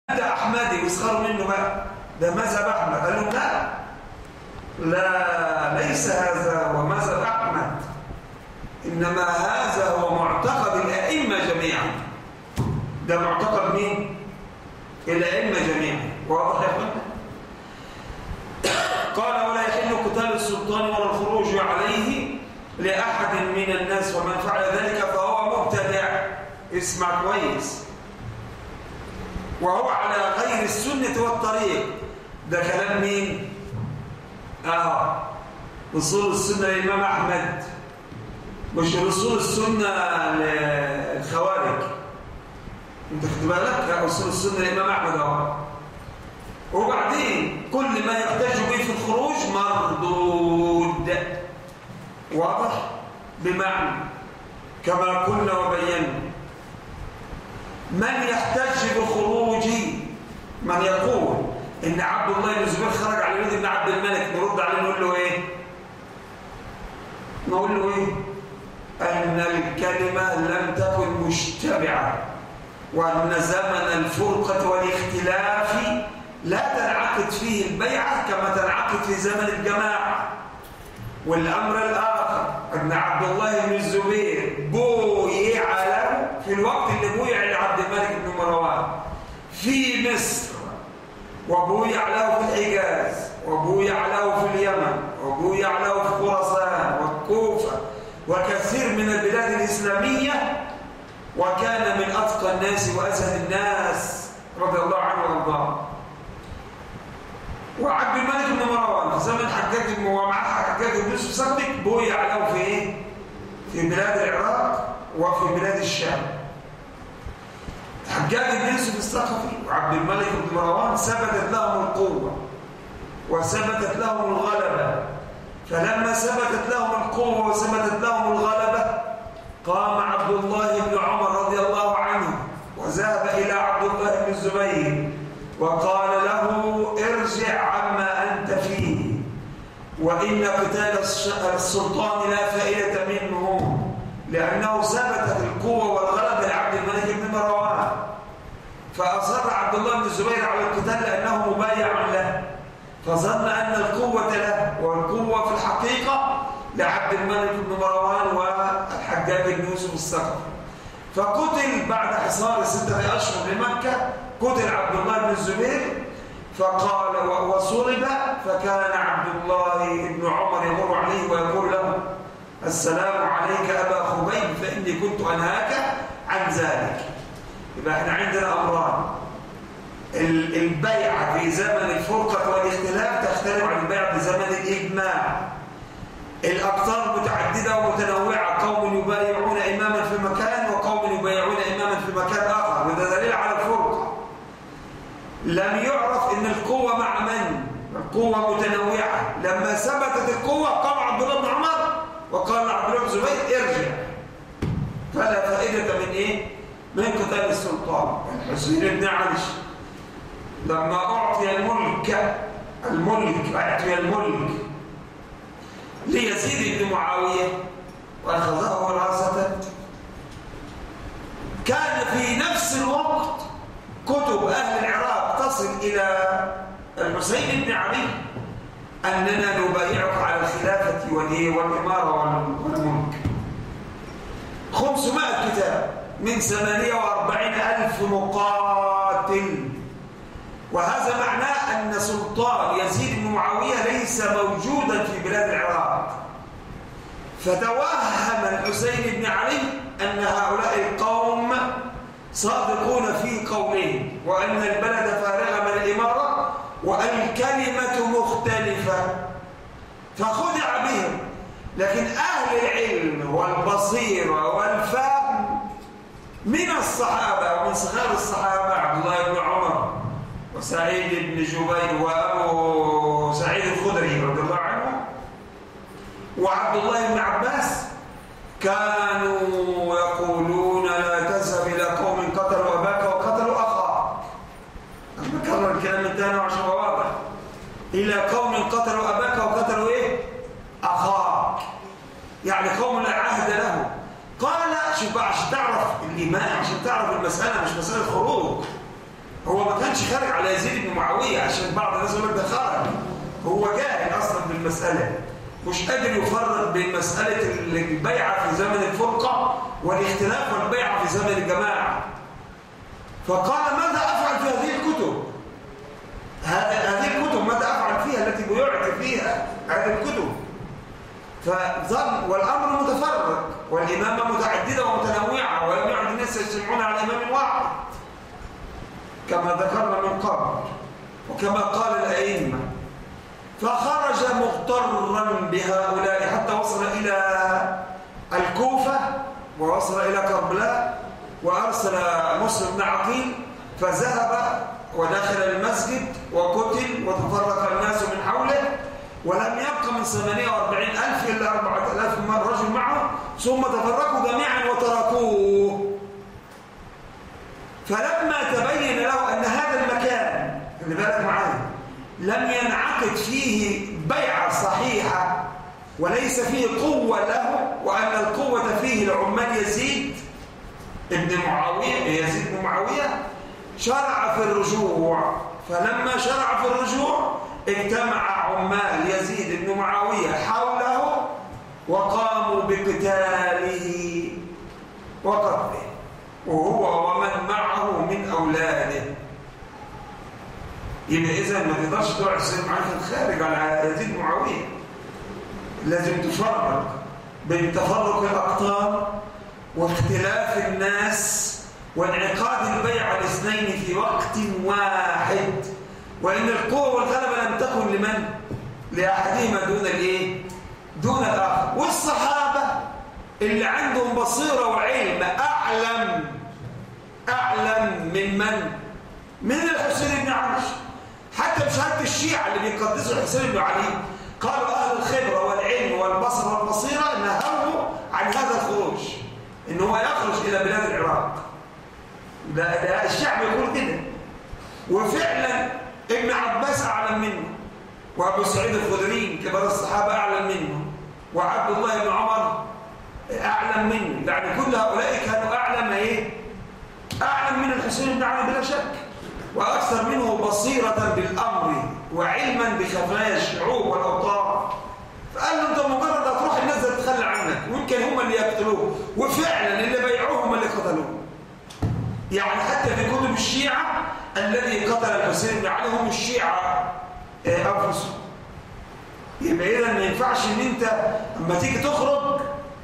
ده أحمدي ويسخروا منه بقى ده مذهب أحمد قال لهم لا لا ليس هذا هو مذهب أحمد إنما هذا هو معتقد الأئمة جميعا ده معتقد مين؟ الأئمة جميعا واضح يا أخوان؟ قال ولا يحل قتال السلطان ولا الخروج عليه لأحد من الناس ومن فعل ذلك فهو مبتدع اسمع كويس وهو على غير السنة والطريق ده كلام مين؟ آه أصول السنة للإمام أحمد مش أصول السنة للخوارج أنت خد بالك أصول السنة للإمام أحمد أهو وبعدين كل ما يحتاج به في الخروج مردود واضح بمعنى كما قلنا وبينا من يحتج بخروج من يقول ان عبد الله بن الزبير خرج على الوليد بن عبد الملك نرد عليه نقول له ايه نقول له ايه ان الكلمه لم تكن مشتبعه وان زمن الفرقه والاختلاف لا تنعقد فيه البيعه كما تنعقد في زمن الجماعه والامر الاخر ان عبد الله بن الزبير بويع له في الوقت اللي بويع لعبد الملك بن مروان في مصر وبويع له في الحجاز وبويع له في اليمن وبويع له في خراسان والكوفة وكثير من البلاد الإسلامية وكان من أتقى الناس وأزهد الناس رضي الله عنه وارضاه وعبد الملك بن مروان في زمن حجاج ومعاه حجاج بن يوسف صدق بويع له في ايه؟ في بلاد العراق وفي بلاد الشام حجاج بن يوسف الثقفي وعبد الملك بن مروان ثبتت لهم القوة وثبتت لهم الغلبة فلما ثبتت لهم القوة وثبتت لهم الغلبة قام عبد الله بن عمر رضي الله عنه وذهب إلى عبد الله بن الزبير وقال له ارجع عما أنت فيه وإن قتال السلطان لا فائدة منه لأنه ثبتت القوة والغلبة لعبد الملك بن مروان فأصر عبد الله بن الزبير على القتال لأنه مبايع له فظن أن القوة له والقوة في الحقيقة لعبد الملك بن مروان والحجاج بن يوسف الثقفي فقتل بعد حصار ستة أشهر لمكة قتل عبد الله بن الزبير فقال وصلب فكان عبد الله بن عمر يمر عليه ويقول له السلام عليك أبا خبيب فإني كنت أنهاك عن ذلك يبقى احنا عندنا أمران البيعة في زمن الفرقة والاختلاف تختلف عن البيعة في زمن الإجماع الأقطار متعددة ومتنوعة قوم يبايعون إماما في مكان وقوم يبايعون إماما في مكان آخر وده دليل على الفرقة لم يعرف ان القوة مع من القوة متنوعة لما ثبتت القوة قام عبد الله بن عمر وقال عبد الله بن زبير ارجع فلا فائدة من ايه من قتال السلطان الحسين بن علي لما اعطي الملك الملك اعطي الملك ليزيد بن معاوية واخذه وراثة كان في نفس الوقت كتب اهل العراق تصل إلى الحسين بن علي أننا نبايعك على الخلافة والإمارة والملك 500 كتاب من 48 ألف مقاتل وهذا معناه أن سلطان يزيد بن معاوية ليس موجودا في بلاد العراق فتوهم الحسين بن علي أن هؤلاء القوم صادقون في قولهم وأن البلد فارغة من الإمارة والكلمة مختلفة فخدع بهم لكن أهل العلم والبصيرة والفهم من الصحابة ومن صغار الصحابة عبد الله بن عمر وسعيد بن جبير وأبو سعيد الخدري رضي الله عنه وعبد الله بن عباس كانوا يقولون لا تذهب إلى قوم قتلوا أباك وقتلوا أخاك أنا بكرر الكلام الثاني عشان واضح إلى قوم قتلوا أباك وقتلوا إيه؟ أخاك يعني قوم لا عهد له قال شوف بقى عشان تعرف الإيمان عشان تعرف المسألة مش مسألة خروج هو ما كانش خارج على يزيد بن معاوية عشان بعض الناس يقول لك ده خرج هو جاهل أصلا بالمسألة مش قادر يفرق بين مسألة البيعة في زمن الفرقة والاختلاف والبيعة في زمن الجماعة فقال ماذا أفعل في هذه الكتب هذه الكتب ماذا أفعل فيها التي بيعت فيها هذه الكتب فظل والأمر متفرق والإمامة متعددة ومتنوعة ولم يعد الناس يجتمعون على إمام واحد كما ذكرنا من قبل وكما قال الأئمة فخرج مغترا بهؤلاء حتى وصل إلى الكوفة ووصل إلى كربلاء وأرسل مسلم بن عقيل فذهب ودخل المسجد وقتل وتفرق الناس من حوله ولم يبق من 48 ألف إلا 4000 رجل معه ثم تفرقوا جميعا وتركوه فلما تبين له أن هذا المكان خلي بالك معايا لم ينعقد فيه بيعة صحيحة وليس فيه قوة له وأن القوة فيه لعمال يزيد ابن معاوية يزيد بن معاوية شرع في الرجوع فلما شرع في الرجوع اجتمع عمال يزيد بن معاوية حوله وقاموا بقتاله وقتله وهو ومن معه من أولاده يبقى إذا ما تقدرش تقعد سيد معاك الخارج على يزيد معاوية لازم تفرق بين تفرق الأقطار واختلاف الناس وانعقاد البيع الاثنين في وقت واحد وإن القوة والغلبة لم تكن لمن؟ لأحدهما دون الإيه؟ دون الآخر والصحابة اللي عندهم بصيرة وعلم أعلم أعلم من من؟ من الحسين بن علي حتى بشهادة الشيعة اللي بيقدسوا الحسين بن علي قالوا أهل الخبرة والعلم والبصر والبصيرة نهوا عن هذا الخروج إن هو يخرج إلى بلاد العراق ده, ده الشعب يقول كده وفعلا ابن عباس أعلم منه وأبو سعيد الخدري كبار الصحابة أعلم منه وعبد الله بن عمر أعلم منه يعني كل هؤلاء كانوا أعلم إيه؟ أعلم من الحسين بن علي بلا شك وأكثر منه بصيرة بالأمر وعلما بخفايا الشعوب والأوطان فقال له أنت مجرد هتروح الناس تتخلى عنك ويمكن هم اللي يقتلوه وفعلا اللي بيعوه هم اللي قتلوه يعني حتى في كتب الشيعة الذي قتل الحسين بن علي هم الشيعة آه، أنفسهم يبقى إذا ما ينفعش إن أنت لما تيجي تخرج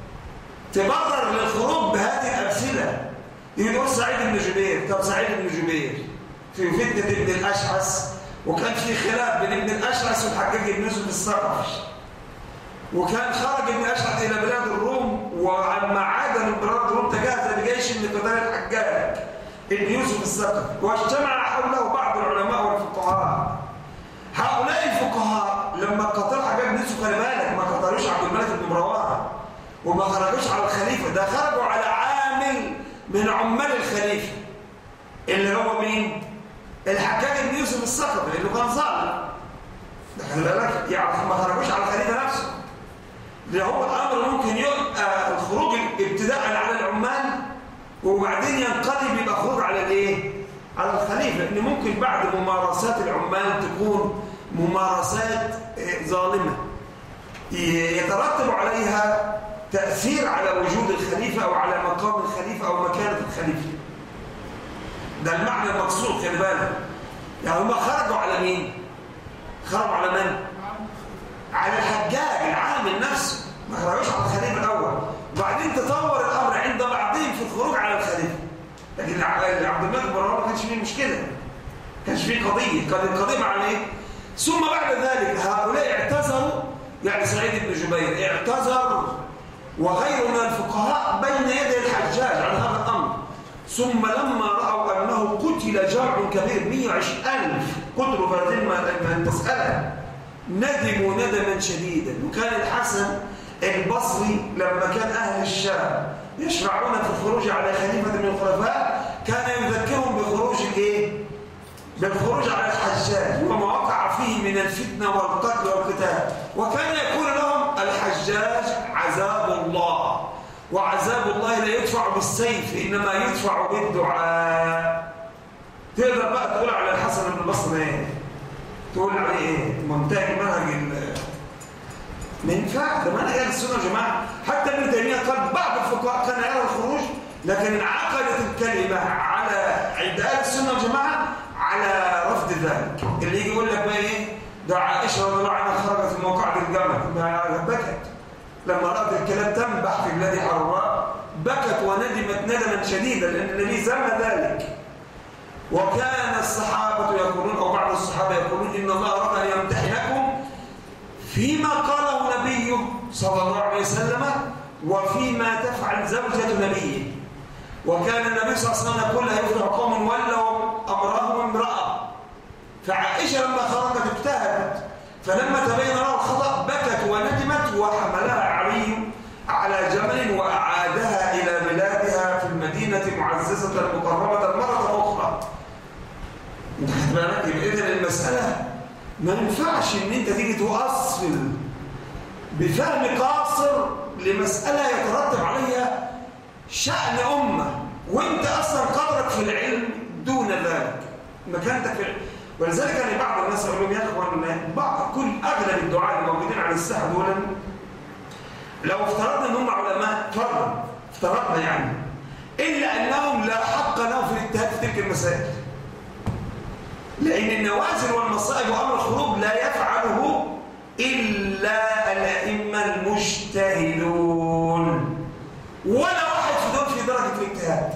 تبرر للخروج بهذه الأمثلة يقول سعيد بن جبير طب سعيد بن جبير في فتنة ابن الأشعث وكان في خلاف بين ابن الأشعث والحجاج بن يوسف الثقفي وكان خرج ابن الأشعث إلى بلاد الروم وعما عاد من بلاد الروم تجهز بجيش من قتال الحجاج ابن يوسف الثقفي واجتمع حوله بعض العلماء والفقهاء هؤلاء الفقهاء لما قتل حجاج بن يوسف خلي بالك ما قتلوش عبد الملك بن مروان وما خرجوش على الخليفة ده خرجوا على عامل من عمال الخليفة اللي هو مين؟ الحجاج بن يوسف الثقفي اللي كان ظالم ده خلي بالك يعني ما خرجوش على الخليفة نفسه ده هو الأمر ممكن يبقى الخروج ابتداء على العمال وبعدين ينقلب يبقى خروج على الايه؟ على الخليفة ان ممكن بعد ممارسات العمال تكون ممارسات ظالمة يترتب عليها تأثير على وجود الخليفة أو على مقام الخليفة أو مكانة الخليفة ده المعنى المقصود خلي بالك يعني هم خرجوا على مين؟ خرجوا على من؟ على الحجاج العامل نفسه ما خرجوش على الخليفة الأول وبعدين تطور الأمر عند بعضهم في الخروج على الخليفة لكن عبد الملك بن مروان ما كانش فيه مشكلة ما كانش فيه قضية كانت القضية مع ايه؟ ثم بعد ذلك هؤلاء اعتذروا يعني سعيد بن جبير اعتذر وغيره من الفقهاء بين يدي الحجاج عن هذا الأمر ثم لما رأوا أنه قتل جمع كبير 120 ألف قتلوا في هذه المسألة ندموا ندما شديدا وكان الحسن البصري لما كان أهل الشام يشرعون في الخروج على خليفة من الخلفاء كان يذكرهم بخروج الايه؟ بالخروج على الحجاج وما وقع فيه من الفتنة والقتل والقتال وكان يقول لهم الحجاج عذاب الله وعذاب الله لا يدفع بالسيف إنما يدفع بالدعاء تقدر بقى تقول على الحسن بن البصري ايه تقول عليه ايه منتهج منهج ال ما ينفعش ده منهج اهل السنه يا جماعه حتى ابن تيميه قال بعض الفقهاء كان يرى الخروج لكن انعقدت الكلمه على عند اهل السنه والجماعه على رفض ذلك اللي يجي يقول لك بقى ايه ده عائشه رضي الله عنها خرجت من موقعة الجمل ما بكت لما رأت الكلاب تنبح في بلاد حراء بكت وندمت ندما شديدا لأن النبي ذم ذلك وكان الصحابة يقولون أو بعض الصحابة يقولون إن الله أراد أن يمتحنكم فيما قاله نبيه صلى الله عليه وسلم وفيما تفعل زوجة نبيه وكان النبي صلى الله عليه وسلم يقول لا يفلح قوم ولوا أمرهم امرأة فعائشة لما خرجت اجتهدت فلما تبين له الخطأ بكت وندمت وحملها علي على جمل وأعادها إلى بلادها في المدينة معززة مكرمة مرة أخرى انت بالك إذن المسألة ما ينفعش ان انت تيجي تؤصل بفهم قاصر لمسألة يترتب عليها شأن أمة وانت أصلا قدرك في العلم دون ذلك مكانتك في العلم ولذلك يعني بعض الناس يقول لهم يا اخوان بعض كل اغلب الدعاء الموجودين على الساحه دول لو افترضنا ان هم علماء فرضا افترضنا يعني الا انهم لا حق لهم في الاجتهاد في تلك المسائل لان النوازل والمصائب وامر الخروج لا يفعله الا الائمه المجتهدون ولا واحد في دول في درجه الاجتهاد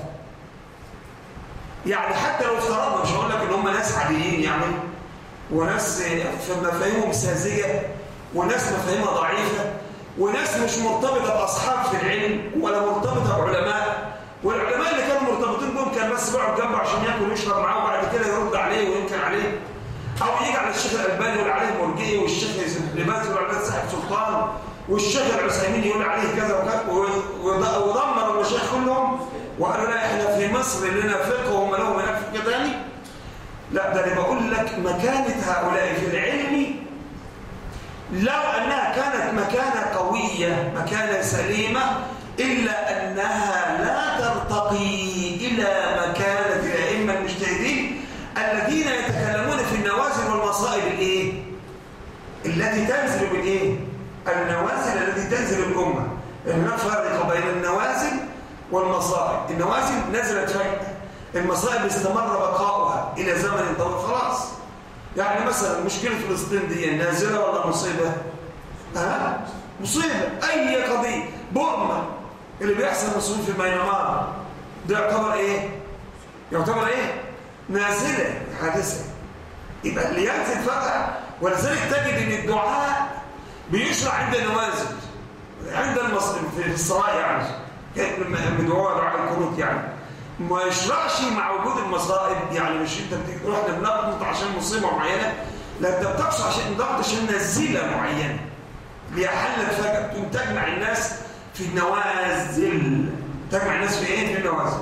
يعني حتى لو افترضنا مش هقول لك ان هم ناس عاديين يعني وناس في مفاهيمهم ساذجه وناس مفاهيمها ضعيفه وناس مش مرتبطه باصحاب في العلم ولا مرتبطه بعلماء والعلماء اللي كانوا مرتبطين بهم كان بس بيقعد جنبه عشان ياكل ويشرب معاه وبعد كده يرد عليه وينكر عليه او يجي على الشيخ الالباني يقول عليه مرجئي والشيخ لباس يقول عليه ساحب سلطان والشيخ العثيمين يقول عليه كذا وكذا ودمر المشايخ كلهم وقالوا لا احنا في مصر لنا فقه وهم لهم هناك فقه ثاني لا ده انا بقول لك مكانه هؤلاء في العلم لو انها كانت مكانه قويه مكانه سليمه الا انها لا ترتقي الى مكانه الائمه المجتهدين الذين يتكلمون في النوازل والمصائب الايه التي تنزل بالايه النوازل التي تنزل الامه نفرق بين النوازل والمصائب النوازل نزلت فجأة المصائب استمر بقاؤها إلى زمن طويل خلاص يعني مثلا مشكلة فلسطين دي نازلة ولا مصيبة؟ ها؟ مصيبة أي قضية بورما اللي بيحصل مسؤول في مينمار ده يعتبر إيه؟ يعتبر إيه؟ نازلة حادثة يبقى اللي ينزل فجأة ولذلك تجد إن الدعاء بيشرع عند النوازل عند المصيب في الصلاة يعني من هو دعاء القنوت يعني ما يشرعش مع وجود المصائب يعني مش انت بتيجي تروح احنا بنقنط عشان مصيبه معينه لا انت بتقصى عشان نقنط عشان نزيله معينه ليحلك فجاه تقوم تجمع الناس في النوازل تجمع الناس في ايه في النوازل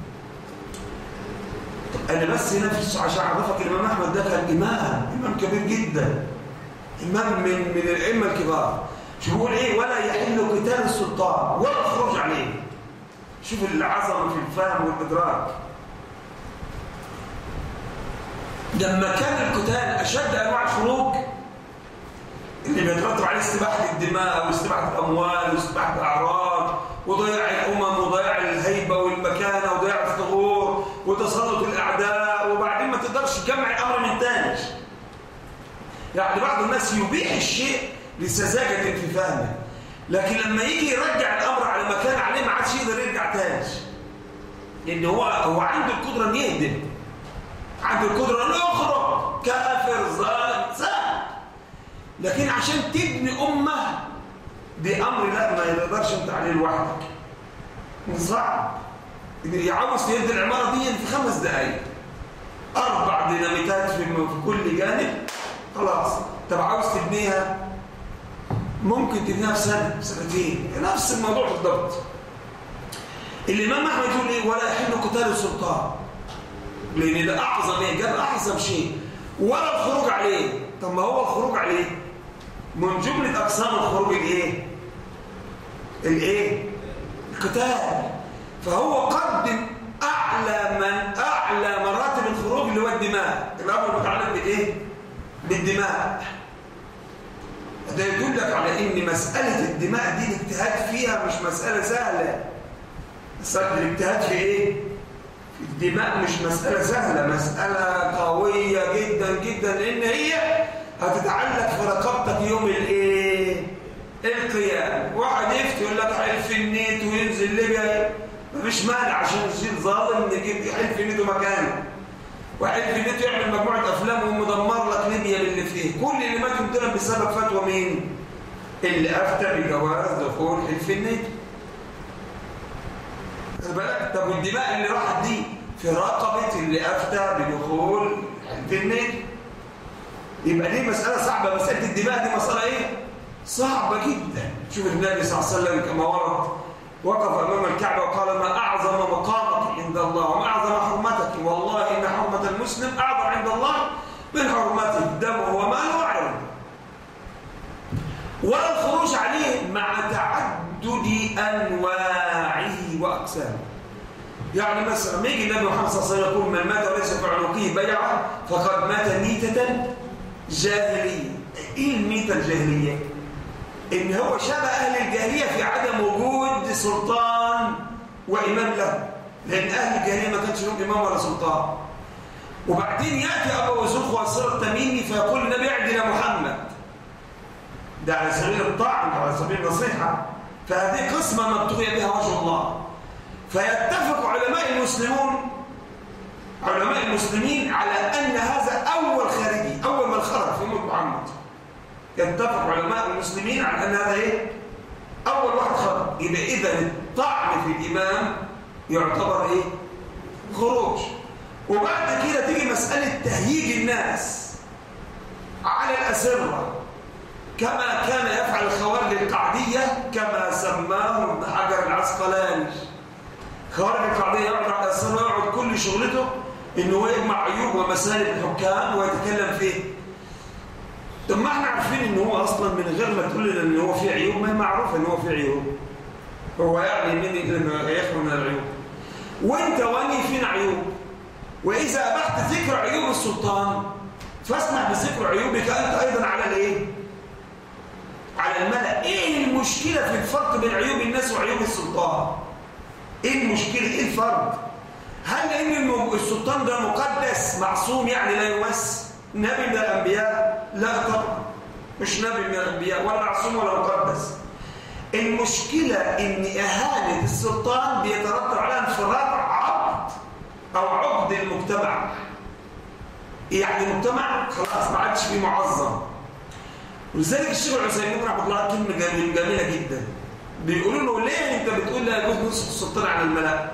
انا بس هنا في عشان اعرفك الامام احمد ده كان امام امام كبير جدا امام من من الائمه الكبار شو بيقول ايه ولا يحل قتال السلطان ولا الخروج عليه شوف العظمه في الفهم والادراك لما كان القتال اشد انواع الخروج اللي بيترتب عليه استباحه الدماء واستباحه الاموال واستباحه الاعراض وضياع الامم وضياع الهيبه والمكانه وضياع الثغور وتسلط الاعداء وبعدين ما تقدرش تجمع الامر من تاني يعني بعض الناس يبيح الشيء لسذاجة في فهمه لكن لما يجي يرجع الأمر على ما كان عليه ما عادش يقدر يرجع تاني لأن هو هو عنده القدرة أن يهدم عنده القدرة أن يخرج كافر ظالم سهل لكن عشان تبني أمة دي أمر لا ما يقدرش أنت عليه لوحدك صعب عاوز تهد العمارة دي في خمس دقايق أربع ديناميتات في كل جانب خلاص طب عاوز تبنيها ممكن تبنيها في سنة سنتين نفس الموضوع بالضبط الإمام أحمد يقول إيه ولا يحل قتال السلطان لأن ده أعظم إيه جاب أعظم شيء ولا الخروج عليه طب ما هو الخروج عليه من جملة أقسام الخروج الإيه الإيه القتال فهو قدم أعلى من أعلى مراتب الخروج هو الدماء الأمر متعلق بالإيه؟ بالدماء ده يدلك على إن مسألة الدماء دي الاجتهاد فيها مش مسألة سهلة مسألة الاجتهاد في إيه؟ في الدماء مش مسألة سهلة مسألة قوية جدا جدا لأن هي هتتعلق في رقبتك يوم الإيه؟ القيام واحد يفتي يقول لك حلف النيت وينزل ليبيا مفيش مانع عشان يصير ظالم نجيب حلف النيت مكانه وحلف النيت يعمل مجموعة أفلام ومدمر لك ليبيا باللي فيه كل اللي ماتوا امتنا بسبب فتوى مين؟ اللي أفتى بجواز دخول حلف النيت خد بالك طب والدماء اللي راحت دي في رقبة اللي أفتى بدخول حلف النيت يبقى دي مسألة صعبة مسألة الدماء دي مسألة إيه؟ صعبة جدا شوف النبي صلى الله عليه وسلم كما ورد وقف أمام الكعبة وقال ما أعظم مقامك عند الله وما أعظم حرمتك والله إن حرمة المسلم أعظم عند الله من حرمته دمه وماله وعرضه ولا الخروج عليه مع تعدد أنواعه وأقسامه يعني مثلا ما يجي النبي محمد صلى الله عليه وسلم يقول من مات وليس في عنقه بيعة فقد مات ميتة جاهلية إيه الميتة الجاهلية؟ إن هو شبه أهل الجاهلية في عدم وجود سلطان وإمام له لأن أهل الجاهلية ما كانش لهم إمام ولا سلطان وبعدين يأتي أبو وزوخ وأسر التميمي فيقول النبي اعدل محمد ده على سبيل الطعن على سبيل النصيحة فهذه قسمة مبتغي بها وجه الله فيتفق علماء المسلمون علماء المسلمين على أن هذا أول خارجي أول من خرج في أمة محمد يتفق علماء المسلمين على أن هذا إيه؟ أول واحد خرج يبقى إذا الطعن في الإمام يعتبر إيه؟ خروج وبعد كده تيجي مسألة تهييج الناس على الأسرة كما كان يفعل الخوارج القعدية كما سماه ابن حجر العسقلاني خوارج القعدية يقعد على الأسرة ويقعد كل شغلته إنه يجمع عيوب ومسالب الحكام ويتكلم فيه طب ما احنا عارفين ان هو اصلا من غير ما تقول لنا ان هو فيه عيوب ما هي معروفه ان هو فيه عيوب هو يعني مين اللي يخلو من العيوب وانت واني فينا عيوب واذا ابحت ذكر عيوب السلطان فاسمع بذكر عيوبك انت ايضا على الايه على الملأ ايه المشكله في الفرق بين عيوب الناس وعيوب السلطان ايه المشكله ايه الفرق هل ان السلطان ده مقدس معصوم يعني لا يمس نبي من الأنبياء لا طبعا مش نبي من الأنبياء ولا معصوم ولا مقدس المشكلة إن إهانة السلطان بيترتب على انفراد عقد أو عقد المجتمع يعني المجتمع خلاص ما عادش فيه معظم ولذلك الشيخ العثيمين رحمه الله كلمة جميلة جدا بيقولوا له ليه أنت بتقول لا يجوز نصف السلطان على الملأ؟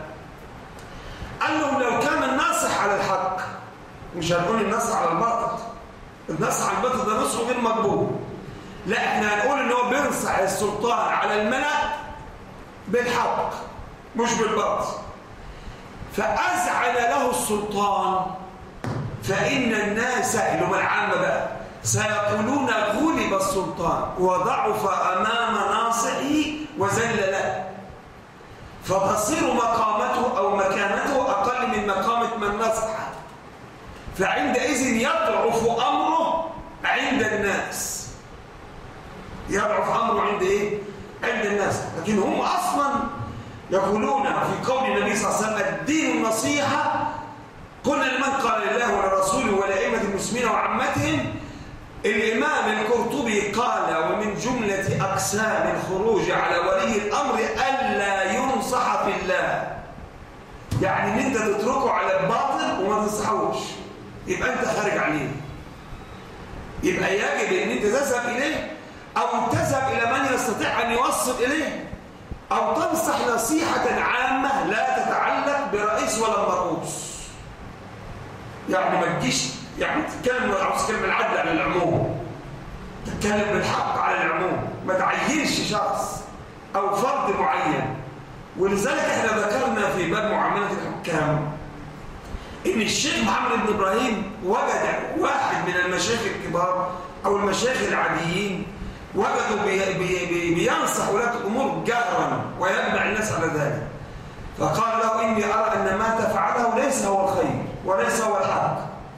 قال لهم لو كان الناصح على الحق مش هنقول النص على الباطل النص على الباطل ده نصه غير مقبول لا احنا هنقول ان هو بينصح السلطان على الملأ بالحق مش بالباطل فأزعل له السلطان فإن الناس اللي هم العامة بقى سيقولون غلب السلطان وضعف أمام ناصحه وذل له فتصير مقامته أو مكانته أقل من مقامة من نصحه فعندئذ يضعف أمره عند الناس يضعف أمره عند إيه؟ عند الناس لكن هم أصلا يقولون في قول النبي صلى الله عليه وسلم الدين النصيحة قلنا لمن قال لله ولرسوله ولأئمة المسلمين وعامتهم الإمام القرطبي قال ومن جملة أقسام الخروج على ولي الأمر ألا ينصح في الله يعني ان انت تتركه على الباطل وما تنصحوش يبقى انت خارج عليه يبقى يجب ان انت تذهب اليه او تذهب الى من يستطيع ان يوصل اليه او تنصح نصيحة عامة لا تتعلق برئيس ولا مرؤوس يعني ما تجيش يعني تتكلم عاوز تتكلم العدل على العموم تتكلم بالحق على العموم ما تعينش شخص او فرد معين ولذلك احنا ذكرنا في باب معاملة الحكام ان الشيخ محمد بن ابراهيم وجد واحد من المشايخ الكبار او المشايخ العاديين وجدوا بي بي بي بينصح ولاة الامور جهرا ويجمع الناس على ذلك فقال له اني ارى ان ما تفعله ليس هو الخير وليس هو الحق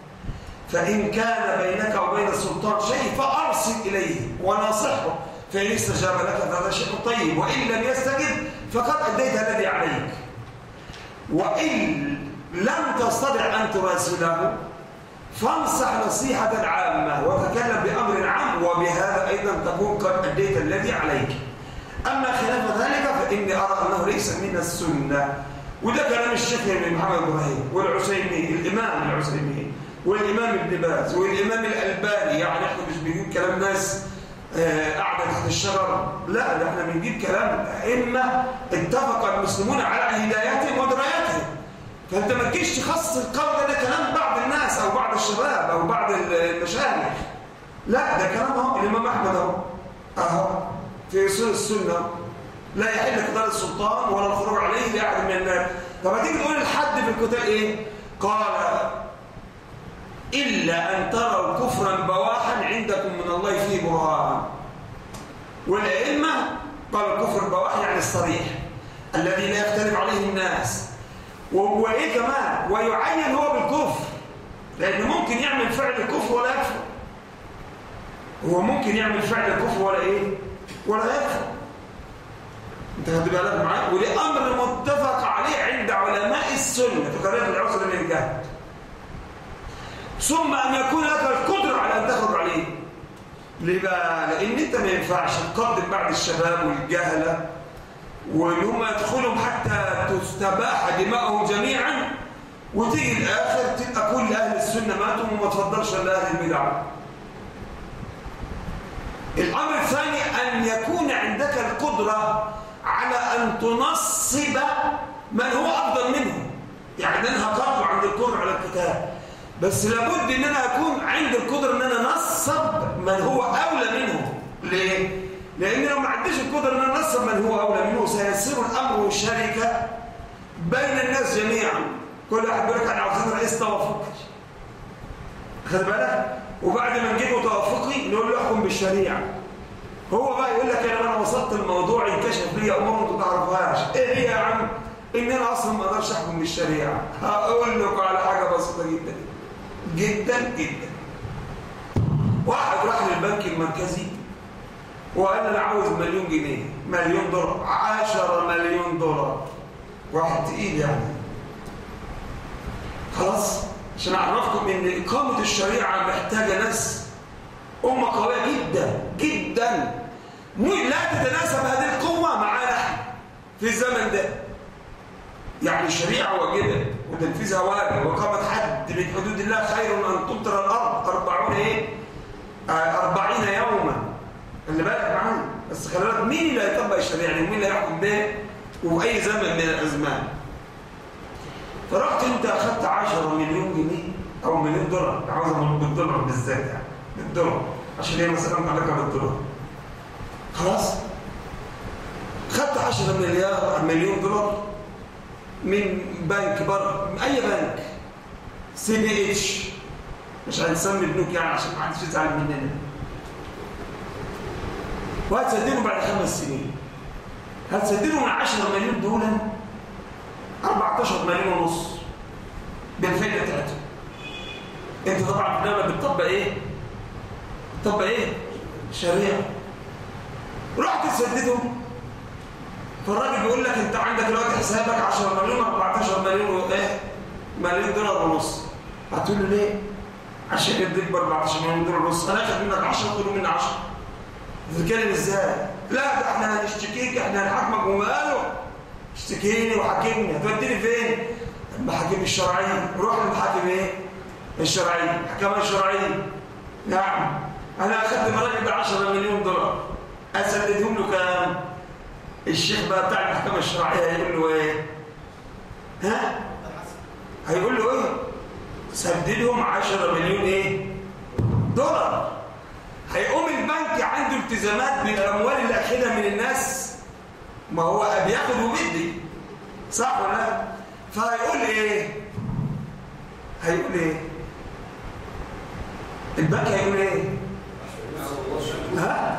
فإن كان بينك وبين السلطان شيء فأرسل إليه وناصحه فإن استجاب لك فهذا شيء طيب وإن لم يستجب فقد أديت الذي عليك وإن لم تستطع أن تراسله فانصح نصيحة عامة وتكلم بأمر عام وبهذا أيضا تكون قد أديت الذي عليك أما خلاف ذلك فإني أرى أنه ليس من السنة وده كلام الشيخ محمد إبراهيم والعسيمي الإمام العسيمي والإمام ابن باز والإمام الألباني يعني احنا مش بنجيب كلام ناس آه، قاعدة تحت الشجر لا ده احنا بنجيب كلام أئمة اتفق المسلمون على هدايتهم ودرايتهم فأنت ما تجيش تخصص القول ده كلام بعض الناس أو بعض الشباب أو بعض المشايخ لا ده كلام اهو الإمام أحمد اهو أهو في أصول السنة لا يحل قتال السلطان ولا الخروج عليه لأحد من الناس طب هتيجي تقول الحد في القتال إيه؟ قال إلا أن تروا كفرا بواحا عندكم من الله فيه برهان والأئمة قال الكفر البواح يعني الصريح الذي لا يختلف عليه الناس وإيه كمان ويعين هو بالكفر لأنه ممكن يعمل فعل الكفر ولا يكفر هو ممكن يعمل فعل الكفر ولا إيه ولا يكفر انت خدت بالك معايا وليه امر متفق عليه عند علماء السنه في قضيه العسر من الجهل ثم أن يكون لك القدرة على أن تخرج عليه ليه بقى؟ لأن أنت ما ينفعش تقدم بعد الشباب والجهلة وإن هم يدخلهم حتى تستباح دماءهم جميعا وتيجي الآخر تبقى كل أهل السنة ماتوا وما تفضلش إلا أهل البدع الأمر الثاني أن يكون عندك القدرة على أن تنصب من هو أفضل منه يعني أنا هقرب عند القدرة على الكتاب بس لابد ان انا اكون عندي القدره ان انا نصب من هو اولى منه ليه لان لو ما عنديش القدره ان انا نصب من هو اولى منه سيصير الامر شركه بين الناس جميعا كل واحد بيقول لك احنا عاوزين رئيس توافقي خد بالك وبعد ما نجيبه توافقي نقول له احكم بالشريعه هو بقى يقول لك انا وصلت الموضوع انكشف لي امور انتوا ما تعرفوهاش ايه هي يا عم ان انا اصلا ما اقدرش احكم بالشريعه هقول لكم على حاجه بسيطه جدا جدا جدا واحد راح للبنك المركزي وقال انا عاوز مليون جنيه مليون دولار 10 مليون دولار واحد تقيل يعني خلاص عشان اعرفكم ان اقامه الشريعه محتاجه ناس امه قويه جدا جدا لا تتناسب هذه القوه معانا في الزمن ده يعني الشريعه واجبه وتنفيذها واجب وإقامة حد من حدود الله خير من أن تمطر الأرض أربعون إيه؟ أربعين يوما اللي بالك معايا بس خلي بالك مين اللي هيطبق الشريعة يعني مين اللي هيحكم به وفي أي زمن من الأزمان فرحت أنت أخذت 10 مليون جنيه أو مليون دولار عاوز بالدولار بالذات يعني بالدولار عشان هي مثلا متعلقة بالدولار خلاص خدت 10 مليار مليون دولار من بنك بره من اي بنك سي بي اتش مش هنسمي بنوك يعني عشان ما حدش يزعل مننا وهتسددهم بعد خمس سنين هتسددهم من 10 مليون دول 14 مليون ونص بالفائده بتاعتهم انت طبعا في الدوله بتطبق ايه؟ بتطبق ايه؟ شريعه رحت تسددهم فالراجل بيقول لك انت عندك دلوقتي حسابك 10 مليون 14 مليون وايه مليون دولار ونص هتقول له ليه عشان يديك ب 14 مليون دولار ونص انا اخد منك 10 خدوا مني 10 تتكلم ازاي لا ده احنا هنشتكيك احنا هنحاكمك وماله اشتكيني وحاكمني هتوديني فين المحاكم الشرعيه روح للمحاكم ايه الشرعيه الحكامه الشرعيه نعم انا اخدت من الراجل ده 10 مليون دولار اسددهم له كام الشيخ بقى بتاع المحكمة الشرعية هيقول له ايه ها هيقول له ايه سددهم 10 مليون ايه دولار هيقوم البنك عنده التزامات بالاموال اللي اخدها من الناس ما هو بياخد وبيدي صح ولا لا فهيقول ايه هيقول ايه البنك هيقول ايه ها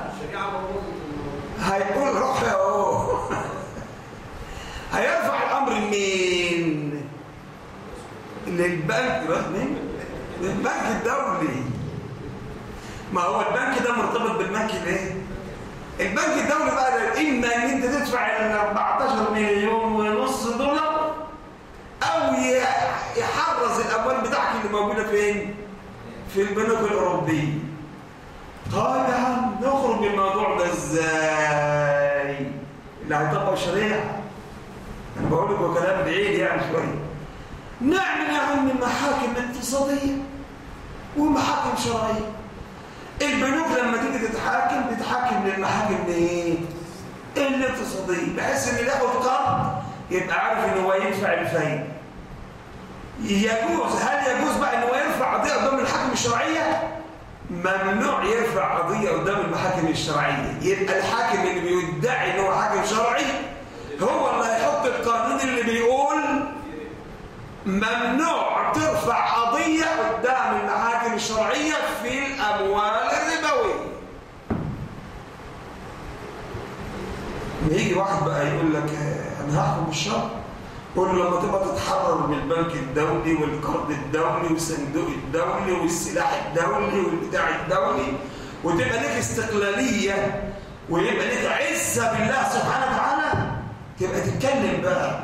هيقول روح يا هو هيرفع الامر لمين للبنك مين للبنك الدولي ما هو البنك ده مرتبط بالبنك ليه البنك الدولي بقى ده اما ان انت تدفع ال 14 مليون ونص دولار او يحرز الاموال بتاعك اللي موجوده فين في البنوك الاوروبيه طيب يا عم نخرج من الموضوع ده ازاي اللي هيطبق الشريعه انا بقول لكم كلام بعيد يعني شويه نعمل يا عم محاكم اقتصاديه ومحاكم شرعيه البنوك لما تيجي تتحاكم تتحاكم للمحاكم ايه الاقتصاديه بحيث ان ياخد قرض يبقى عارف ان هو يدفع الفايده يجوز هل يجوز بقى ان هو يرفع قضيه قدام الحاكم الشرعيه ممنوع يرفع قضيه قدام المحاكم الشرعيه يبقى الحاكم اللي بيدعي ان هو حاكم شرعي هو اللي هيحط القانون اللي بيقول ممنوع ترفع قضية قدام المحاكم الشرعية في الأموال الربوية يجي واحد بقى يقول لك أنا هحكم بالشرع قول له لما تبقى تتحرر من البنك الدولي والقرض الدولي والصندوق الدولي والسلاح الدولي والبتاع الدولي وتبقى لك استقلالية ويبقى لك عزة بالله سبحانه وتعالى تبقى تتكلم بقى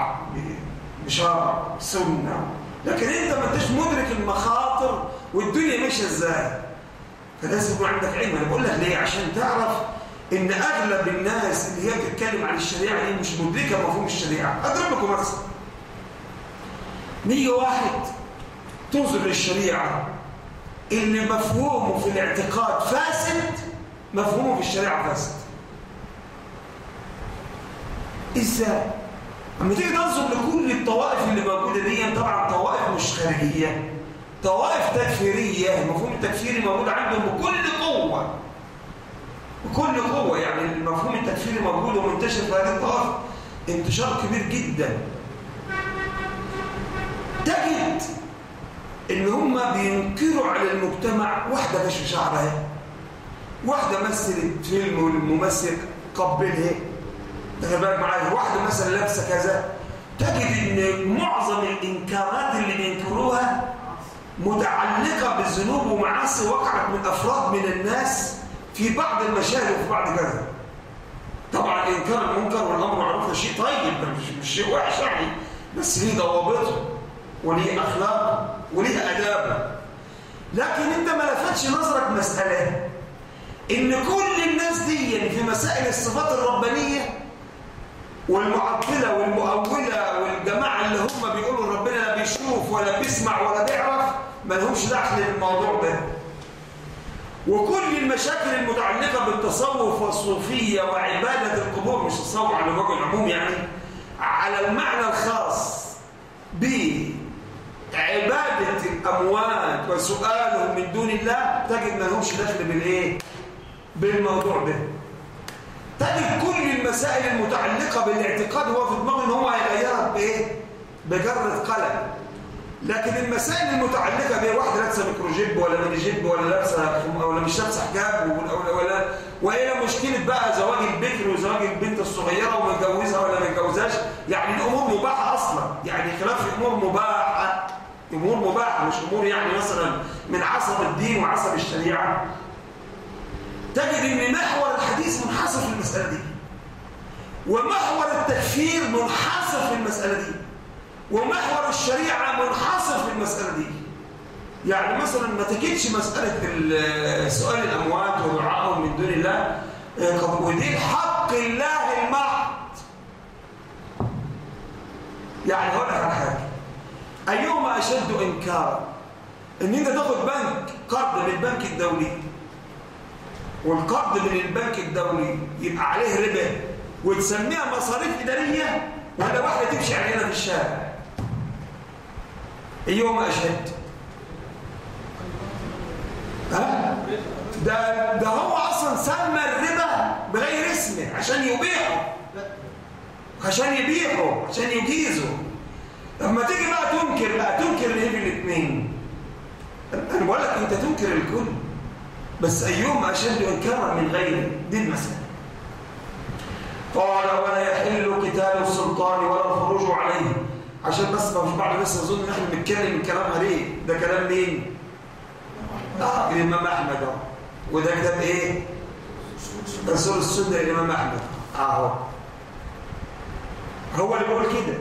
بشرع سنة لكن انت ما انتش مدرك المخاطر والدنيا ماشيه ازاي فلازم يكون عندك علم انا بقول لك ليه عشان تعرف ان اغلب الناس اللي هي بتتكلم عن الشريعه دي مش مدركه مفهوم الشريعه اضرب لكم مثلا نيجي واحد تنظر للشريعه اللي مفهومه في الاعتقاد فاسد مفهومه في الشريعه فاسد ازاي اما تيجي تنظر لكل الطوائف اللي موجوده دي طبعا طوائف مش خارجيه طوائف تكفيريه المفهوم التكفيري موجود عندهم بكل قوه بكل قوه يعني المفهوم التكفيري موجود ومنتشر في هذه الطوائف انتشار كبير جدا تجد ان هم بينكروا على المجتمع واحده كشف شعرها واحده مثلت فيلم والممثل قبلها تخيل بالك معايا واحده مثلا لابسه كذا تجد ان معظم الانكارات اللي بينكروها متعلقه بالذنوب ومعاصي وقعت من افراد من الناس في بعض المشاهد وفي بعض كذا طبعا انكار المنكر والامر معروف ده شيء طيب مش, مش شيء وحش يعني بس ليه ضوابطه وليه اخلاقه وليه ادابه لكن انت ما لفتش نظرك مساله ان كل الناس دي في مسائل الصفات الربانيه والمعطلة والمؤولة والجماعة اللي هم بيقولوا ربنا لا بيشوف ولا بيسمع ولا بيعرف ما لهمش دخل بالموضوع ده وكل المشاكل المتعلقة بالتصوف والصوفية وعبادة القبور مش التصوف على الوجه العموم يعني على المعنى الخاص بعبادة الأموات وسؤالهم من دون الله تجد ما لهمش دخل بالإيه؟ بالموضوع ده تجد كل المسائل المتعلقة بالاعتقاد هو في دماغه ان هو هيغيرها بايه؟ بجرة قلم لكن المسائل المتعلقة بيه واحدة لابسه ميكروجيب ولا ميني جيب ولا لابسه ولا مش لابسه حجاب ولا ولا وايه مشكلة بقى زواج البكر وزواج البنت الصغيرة ومتجوزها ولا ما يتجوزهاش يعني الامور مباحة اصلا يعني خلاف امور مباحة امور مباحة مش امور يعني مثلا من عصب الدين وعصب الشريعة تجد ان محور الحديث منحصر في المسألة دي ومحور التكفير منحصر في المسألة دي ومحور الشريعة منحصر في المسألة دي يعني مثلا ما تجدش مسألة سؤال الأموات ودعائهم من دون الله ودي حق الله المحض يعني هقول لك على حاجة أيهما أشد إنكارا إن أنت تاخد بنك قرض من البنك الدولي والقرض من البنك الدولي يبقى عليه ربا وتسميها مصاريف إدارية ولا واحدة تمشي علينا في الشارع أيهما أشد ها؟ ده, ده هو أصلا سمى الربا بغير اسمه عشان يبيعه عشان يبيعه عشان يجيزه لما تيجي بقى تنكر بقى تنكر ليه الاثنين انا بقول لك انت تنكر الكل بس ايهما اشد انكارا من غيره دي المساله قال ولا يحل قتال السلطان ولا الخروج عليه عشان بس ما في بعض الناس يظن ان احنا بنتكلم الكلام عليه ده كلام مين اه الامام احمد اهو وده كتاب ايه رسول السنه للامام احمد اهو هو اللي بيقول كده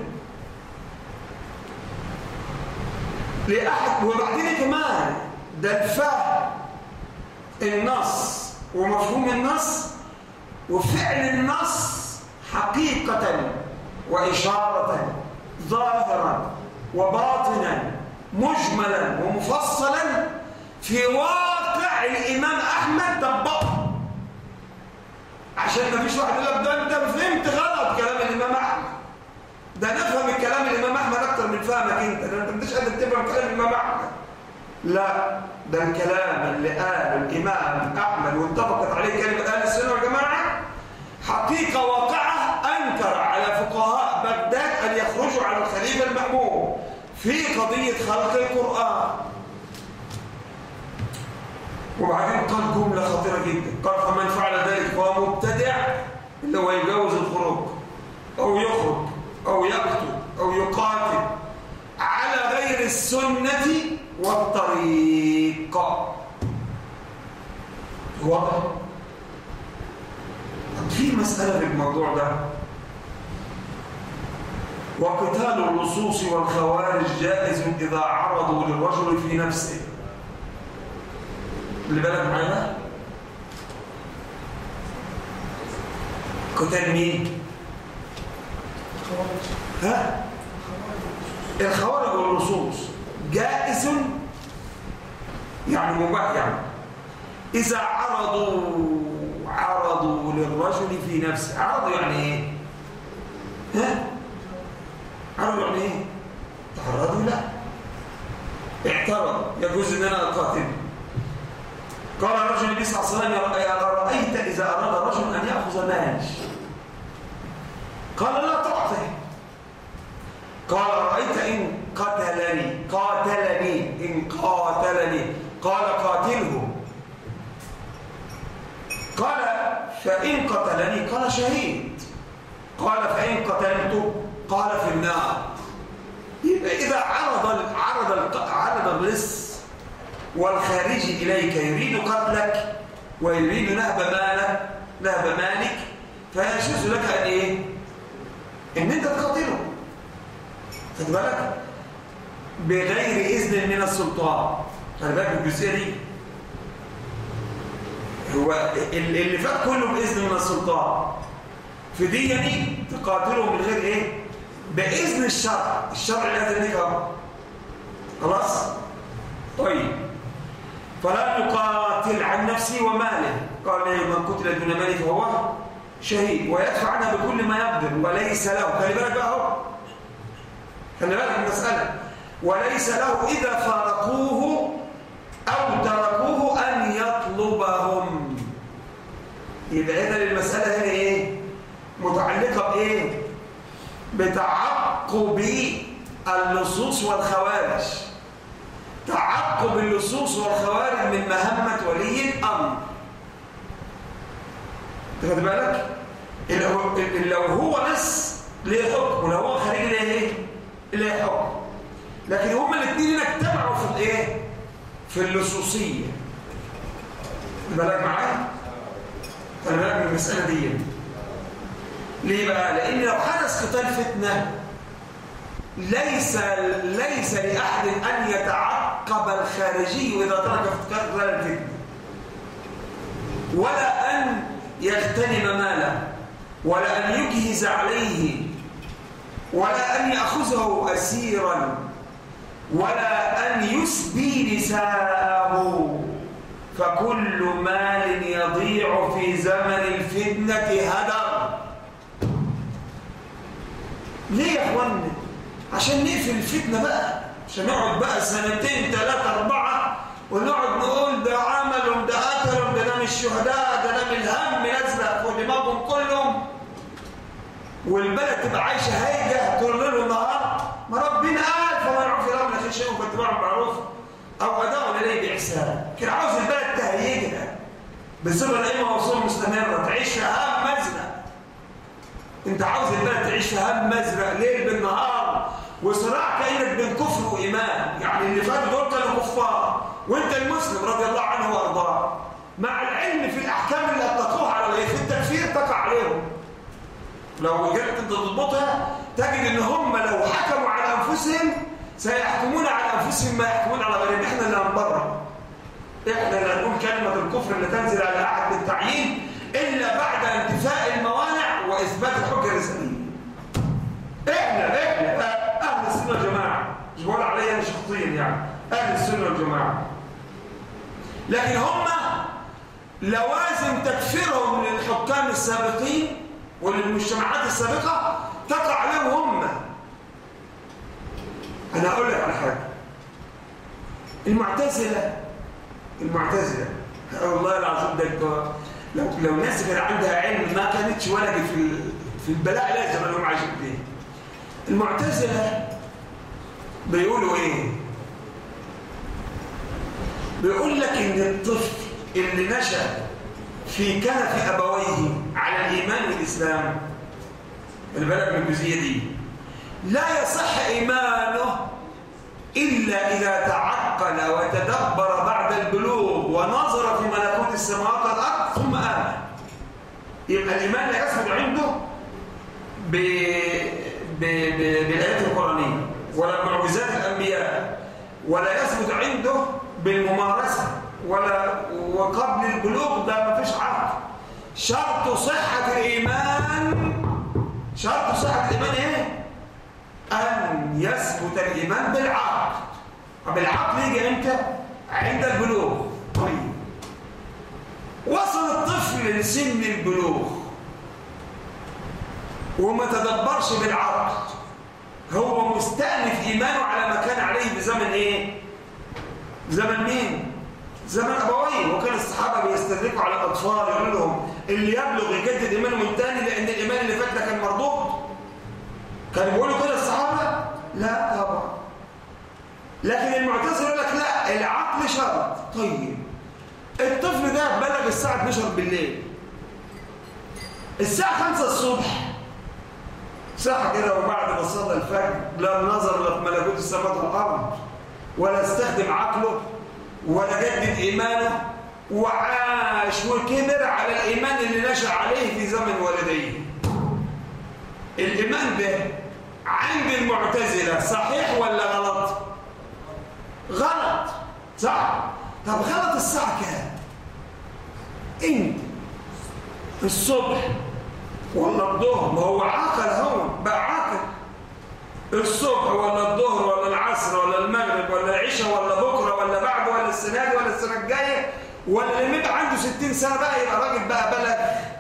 لاحد وبعدين كمان ده الفهم النص ومفهوم النص وفعل النص حقيقة وإشارة ظاهرا وباطنا مجملا ومفصلا في واقع الإمام أحمد طبقه عشان ما فيش واحد يقول لك ده أنت فهمت غلط كلام الإمام أحمد ده نفهم الكلام الإمام أحمد أكتر من فهمك أنت ده أنت مش قادر تفهم كلام الإمام أحمد لا ده الكلام اللي قاله الإمام أحمد واتفقت عليه كلمة أهل السنة والجماعة حقيقة واقعة أنكر على فقهاء بغداد أن يخرجوا على الخليفة المأمون في قضية خلق القرآن وبعدين قال جملة خطيرة جدا قال فمن فعل ذلك فهو مبتدع اللي هو يجوز الخروج أو يخرج أو يقتل أو يقاتل على غير السنة والطريق واضح في مسألة في الموضوع ده وقتال اللصوص والخوارج جائز إذا عرضوا للرجل في نفسه اللي بالك معايا قتال مين ها الخوارج واللصوص جائز يعني مباح يعني إذا عرضوا عرضوا للرجل في نفسه عرضوا يعني ايه ها عرضوا يعني ايه تعرضوا لا اعترض يجوز ان انا اقاتل قال الرجل النبي صلى الله عليه وسلم ارايت اذا اراد الرجل ان ياخذ مال قال لا تعطه قال ارايت ان قتلني قاتلني ان قاتلني قال قاتله قال فإن قتلني قال شهيد قال فإن قتلته قال في النار يبقى إذا عرض عرض عرض اللص والخارجي إليك يريد قتلك ويريد نهب مالك نهب مالك فيجوز لك أن إيه؟ إن أنت تقاتله خد بالك بغير إذن من السلطان خد بالك الجزئية دي هو اللي فات كله بإذن من السلطان في دي دي تقاتله من غير ايه بإذن الشرع الشرع الذي لك خلاص طيب فلا يقاتل عن نفسه وماله قال من قتل دون ماله فهو شهيد ويدفع عنها بكل ما يقدر وليس له خلي بالك بقى اهو خلي بالك المسألة وليس له إذا فارقوه أو تركوه أن يطلبهم يبقى إذا المسألة هنا إيه؟ متعلقة بإيه؟ بتعقب اللصوص والخوارج تعقب اللصوص والخوارج من مهمة ولي الأمر تاخد بالك؟ لو هو نص ليه حكم ولو هو خارج ليه ايه؟ ليه حكم لكن هما الاثنين هنا اجتمعوا في الايه؟ في اللصوصية بالك معايا خلي بالك من المسألة دي ليه بقى؟ لأن لو حدث قتال فتنة ليس ليس لأحد أن يتعقب الخارجي إذا ترك قتال الفتنة ولا أن يغتنم ماله ولا أن يجهز عليه ولا أن يأخذه أسيرا ولا أن يسبي نساءه فكل مال يضيع في زمن الفتنة هدر ليه يا اخوانا عشان نقفل الفتنة بقى عشان نقعد بقى سنتين ثلاثة أربعة ونقعد نقول ده عملهم ده قتلهم ده ده من الشهداء ده ده من الهم نازلة فوق دماغهم كلهم والبلد تبقى عايشة هايجة طول ليل ونهار ما ربنا قال فمن عرف له من اخي شيء فاتباع بالمعروف او اداء اليه باحسان كان عاوز البلد تهيجها بصفه الائمه وصول مستمره تعيش في هم مزرع انت عاوز البلد تعيش في هم مزرع ليل بالنهار وصراع كانك بين كفر وايمان يعني اللي فاتوا دول كانوا كفار وانت المسلم رضي الله عنه وارضاه مع العلم في الأحكام اللي أطلقوها على في التكفير تقع عليهم لو جبت انت تضبطها تجد ان هم لو حكموا على انفسهم سيحكمون على انفسهم ما يحكمون على غيرهم احنا اللي هنبرر احنا اللي هنقول كلمه الكفر اللي تنزل على احد بالتعيين الا بعد انتفاء الموانع واثبات الحجه الرساليه احنا احنا اهل السنه والجماعه مش بقول عليا انا شخصيا يعني اهل السنه والجماعه لكن هم لوازم تكفيرهم للحكام السابقين وللمجتمعات السابقة تقع عليهم هم أنا أقول لك على حاجة المعتزلة المعتزلة والله العظيم ده لو لو الناس كان عندها علم ما كانتش ولدت في في البلاء لازم انهم عايشين فيه المعتزلة بيقولوا ايه بيقول لك ان الطفل اللي نشأ في كنف أبويه على الإيمان والإسلام البلد من الجزئية دي لا يصح إيمانه إلا إذا تعقل وتدبر بعد البلوغ ونظر في ملكوت السماوات والأرض ثم آمن يبقى الإيمان لا يثبت عنده ب... ب... ب... بالآيات القرآنية ولا بمعجزات الأنبياء ولا يثبت عنده بالممارسة ولا وقبل البلوغ ده ما فيش عقل شرط صحة الإيمان شرط صحة الإيمان إيه؟ أن يثبت الإيمان بالعقل طب العقل يجي إمتى؟ عند البلوغ طيب وصل الطفل لسن البلوغ وما تدبرش بالعقل هو مستأنف إيمانه على ما كان عليه بزمن إيه؟ زمن مين؟ زمن أبويه وكان الصحابة بيستدركوا على الأطفال يقولوا لهم اللي يبلغ يجدد إيمانه من تاني لأن الإيمان اللي فات ده كان مردود كانوا بيقولوا كده الصحابة؟ لا طبعا لكن المعتزله يقول لك لا العقل شرط طيب الطفل ده بلغ الساعة 12 بالليل الساعة 5 الصبح صح كده وبعد ما صلى الفجر لا نظر لا في ملكوت السماوات والأرض ولا استخدم عقله ولا جدد إيمانه وعاش وكبر على الإيمان اللي نشأ عليه في زمن والديه الإيمان ده عند المعتزلة صحيح ولا غلط؟ غلط صح؟ طب غلط الساعة كام؟ انت الصبح ولا الظهر ما هو عاقل هو بقى عاقل الصبح ولا الظهر ولا العصر ولا المغرب ولا العشاء ولا بكره ولا بعد ولا السنه دي ولا السنه الجايه ولا اللي يبقى عنده 60 سنه بقى يبقى راجل بقى بلد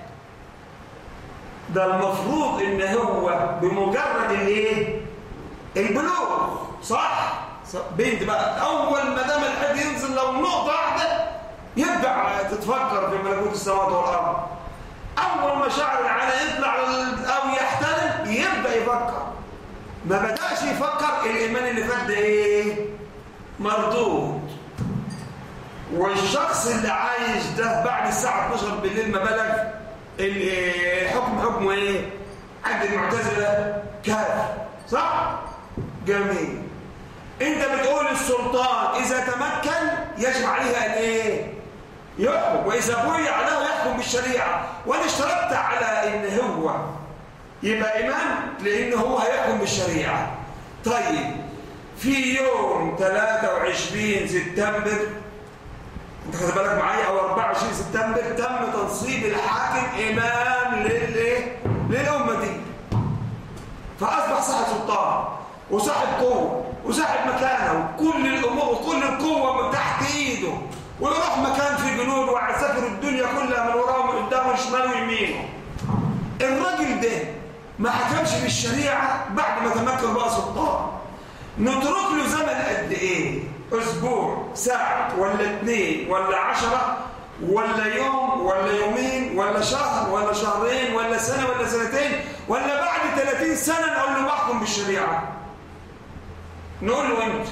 ده المفروض ان هو بمجرد الايه البلوغ صح بنت بقى اول ما دام الحد ينزل لو نقطه واحده يبدا تتفكر في ملكوت السماوات والارض اول ما شعر العانى يطلع او يحترم يبدا يفكر ما بداش يفكر الايمان اللي فات ده ايه مردود والشخص اللي عايش ده بعد الساعه 12 بالليل ما بلغ الحكم حكمه ايه عند المعتزله كافر صح جميل انت بتقول السلطان اذا تمكن يجب عليه ان ايه يحكم واذا بويع له يحكم بالشريعه وانا اشترطت على ان هو يبقى إمام لأن هو هيحكم بالشريعة طيب في يوم 23 سبتمبر انت خد بالك معايا او 24 سبتمبر تم تنصيب الحاكم امام للايه للامه دي فاصبح صاحب سلطان وصاحب قوه وصاحب مكانه وكل الامور وكل القوه تحت ايده ويروح مكان في جنود وعساكر الدنيا كلها من وراه ومن قدامه وشماله ويمينه الراجل ده ما حكمش بالشريعة بعد ما تمكن بقى سلطان نترك له زمن قد ايه اسبوع ساعة ولا اثنين ولا عشرة ولا يوم ولا يومين ولا شهر ولا شهرين ولا سنة ولا سنتين ولا بعد 30 سنة نقول له بحكم بالشريعة نقول له انت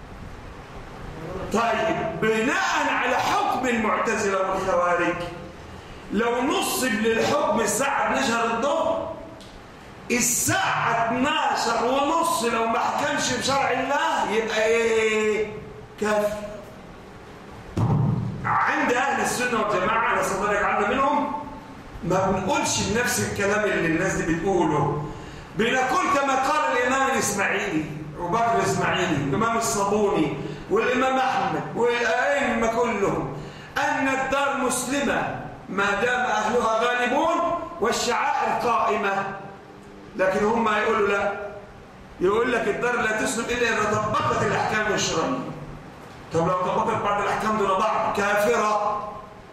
طيب بناء على حكم المعتزلة والخوارج لو نصب للحكم الساعة 12 الظهر الساعة 12 ونص لو ما حكمش بشرع الله يبقى ايه كافر عند اهل السنة السنة والجماعة نسأل الله يجعلنا منهم ما بنقولش بنفس الكلام اللي الناس دي بتقوله بنقول كما قال الإمام الإسماعيلي أبو بكر الإسماعيلي الإمام الصابوني والإمام أحمد والأئمة كلهم أن الدار مسلمة ما دام أهلها غالبون والشعائر قائمة لكن هم يقولوا لا يقول لك الدار لا تسلم إلا إذا طبقت الأحكام الشرعية طب لو طبقت بعض الأحكام دون بعض كافرة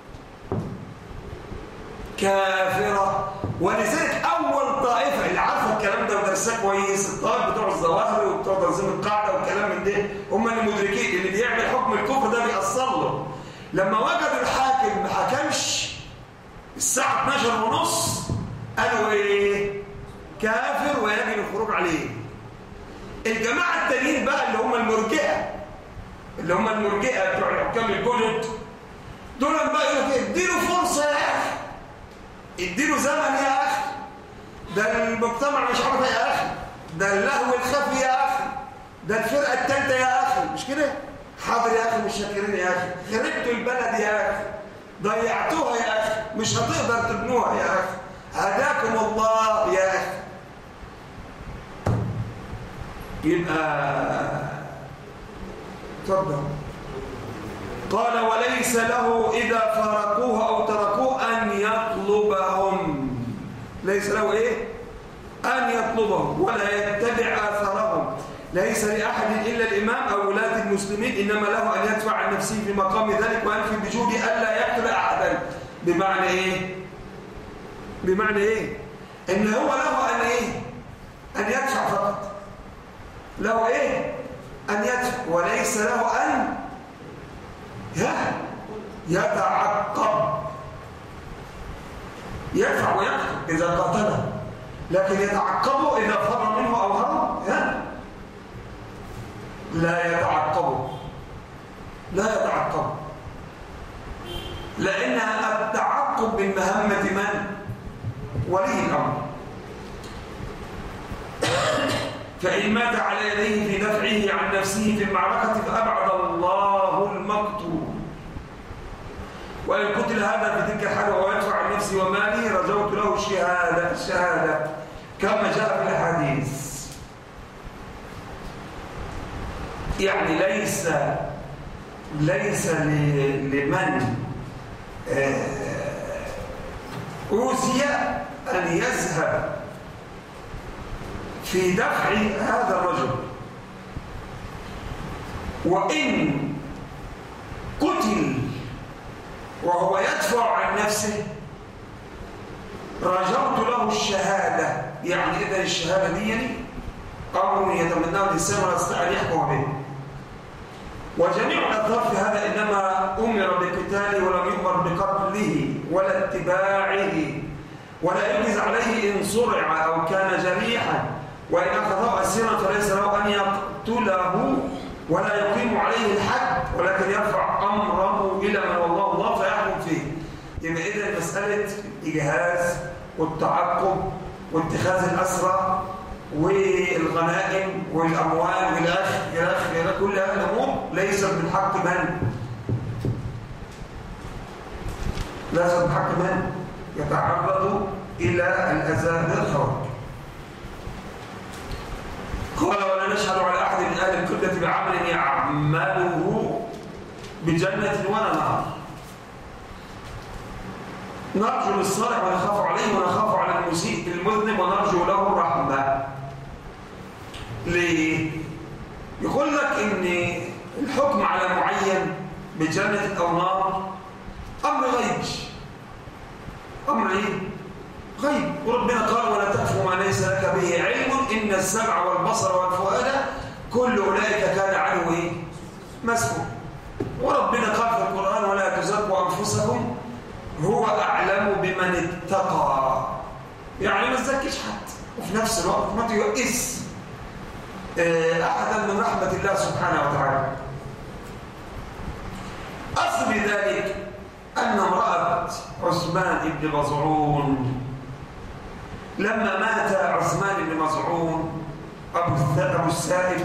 كافرة ولذلك أول طائفة اللي عارفة الكلام ده ودرساه كويس الطائف بتوع الظواهر وبتوع تنظيم القاعدة والكلام من ده هم اللي مدركين اللي بيعمل حكم الكفر ده بيأصل له لما وجد الحاكم ما حكمش الساعة 12 ونص قالوا ايه كافر ويجب الخروج عليه الجماعة التانيين بقى اللي هم المرجئة اللي هم المرجئة بتوع الحكام الجدد دول بقى يقولوا كده اديله فرصة يا أخي اديله زمن يا أخي ده المجتمع مش عارف يا أخي ده اللهو الخفي يا أخي ده الفرقة التالتة يا أخي مش كده حاضر يا أخي مش شاكرين يا أخي خربتوا البلد يا أخي ضيعتوها يا أخي مش هتقدر تبنوها يا أخي هداكم الله يا أخي يبقى تفضل قال وليس له إذا فارقوه أو تركوه أن يطلبهم ليس له إيه؟ أن يطلبهم ولا يتبع آثارهم ليس لأحد إلا الإمام أو ولاة المسلمين إنما له أن يدفع عن نفسه في مقام ذلك وينفي بجوده ألا يقتل أحدا بمعنى إيه؟ بمعنى إيه؟ إن هو له أن إيه؟ أن يدفع فقط له إيه؟ أن يدفع وليس له أن يتعقب يدفع ويقتل إذا قاتله لكن يتعقبه إذا فر منه أو هرب لا يتعقبه لا يتعقبه لأن التعقب من مهمة من؟ ولي الأمر فإن مات على يديه في دفعه عن نفسه في المعركة فأبعد الله المقتول وإن قتل هذا في تلك الحالة ويدفع عن نفسه وماله رجوت له الشهادة الشهادة كما جاء في الحديث يعني ليس ليس لمن أوذي أن يذهب في دفع هذا الرجل وإن قتل وهو يدفع عن نفسه رجوت له الشهادة يعني إذا الشهادة دي يعني أمر يتمناه الإنسان ولا يستطيع أن يحكم به وجميع الأطراف في هذا إنما أمر بقتاله ولم يؤمر بقتله ولا اتباعه ولا يجز عليه إن صرع أو كان جريحا وإن أخذه أسيرا فليس له أن يقتله ولا يقيم عليه الحد ولكن يرفع أمره إلى من والله الله فيحكم فيه يبقى إذا مسألة الإجهاز والتعقب واتخاذ الأسرى والغنائم والأموال والأخ الأخ كل هذه الأمور ليست من حق من؟ ليست من حق من؟ يتعرض إلى الأذى من الخوارج قال ولا نشهد على أحد من أهل الكلة بعمل يعمله بجنة ولا نار نرجو للصالح ونخاف عليه ونخاف على المسيء المذنب ونرجو له الرحمة ليه؟ يقول لك ان الحكم على معين بجنة أو نار أمر غيب أمر إيه؟ غيب وربنا قال ولا تقف ما ليس لك به علم إن السمع والبصر والفؤاد كل أولئك كان عنه إيه؟ مسؤول وربنا قال في القرآن ولا تزكوا أنفسكم هو أعلم بمن اتقى يعني ما تزكيش حد وفي نفس الوقت ما تيؤس أحدا من رحمة الله سبحانه وتعالى أصل ذلك أن امرأة عثمان بن مظعون لما مات عثمان بن مظعون أبو السائب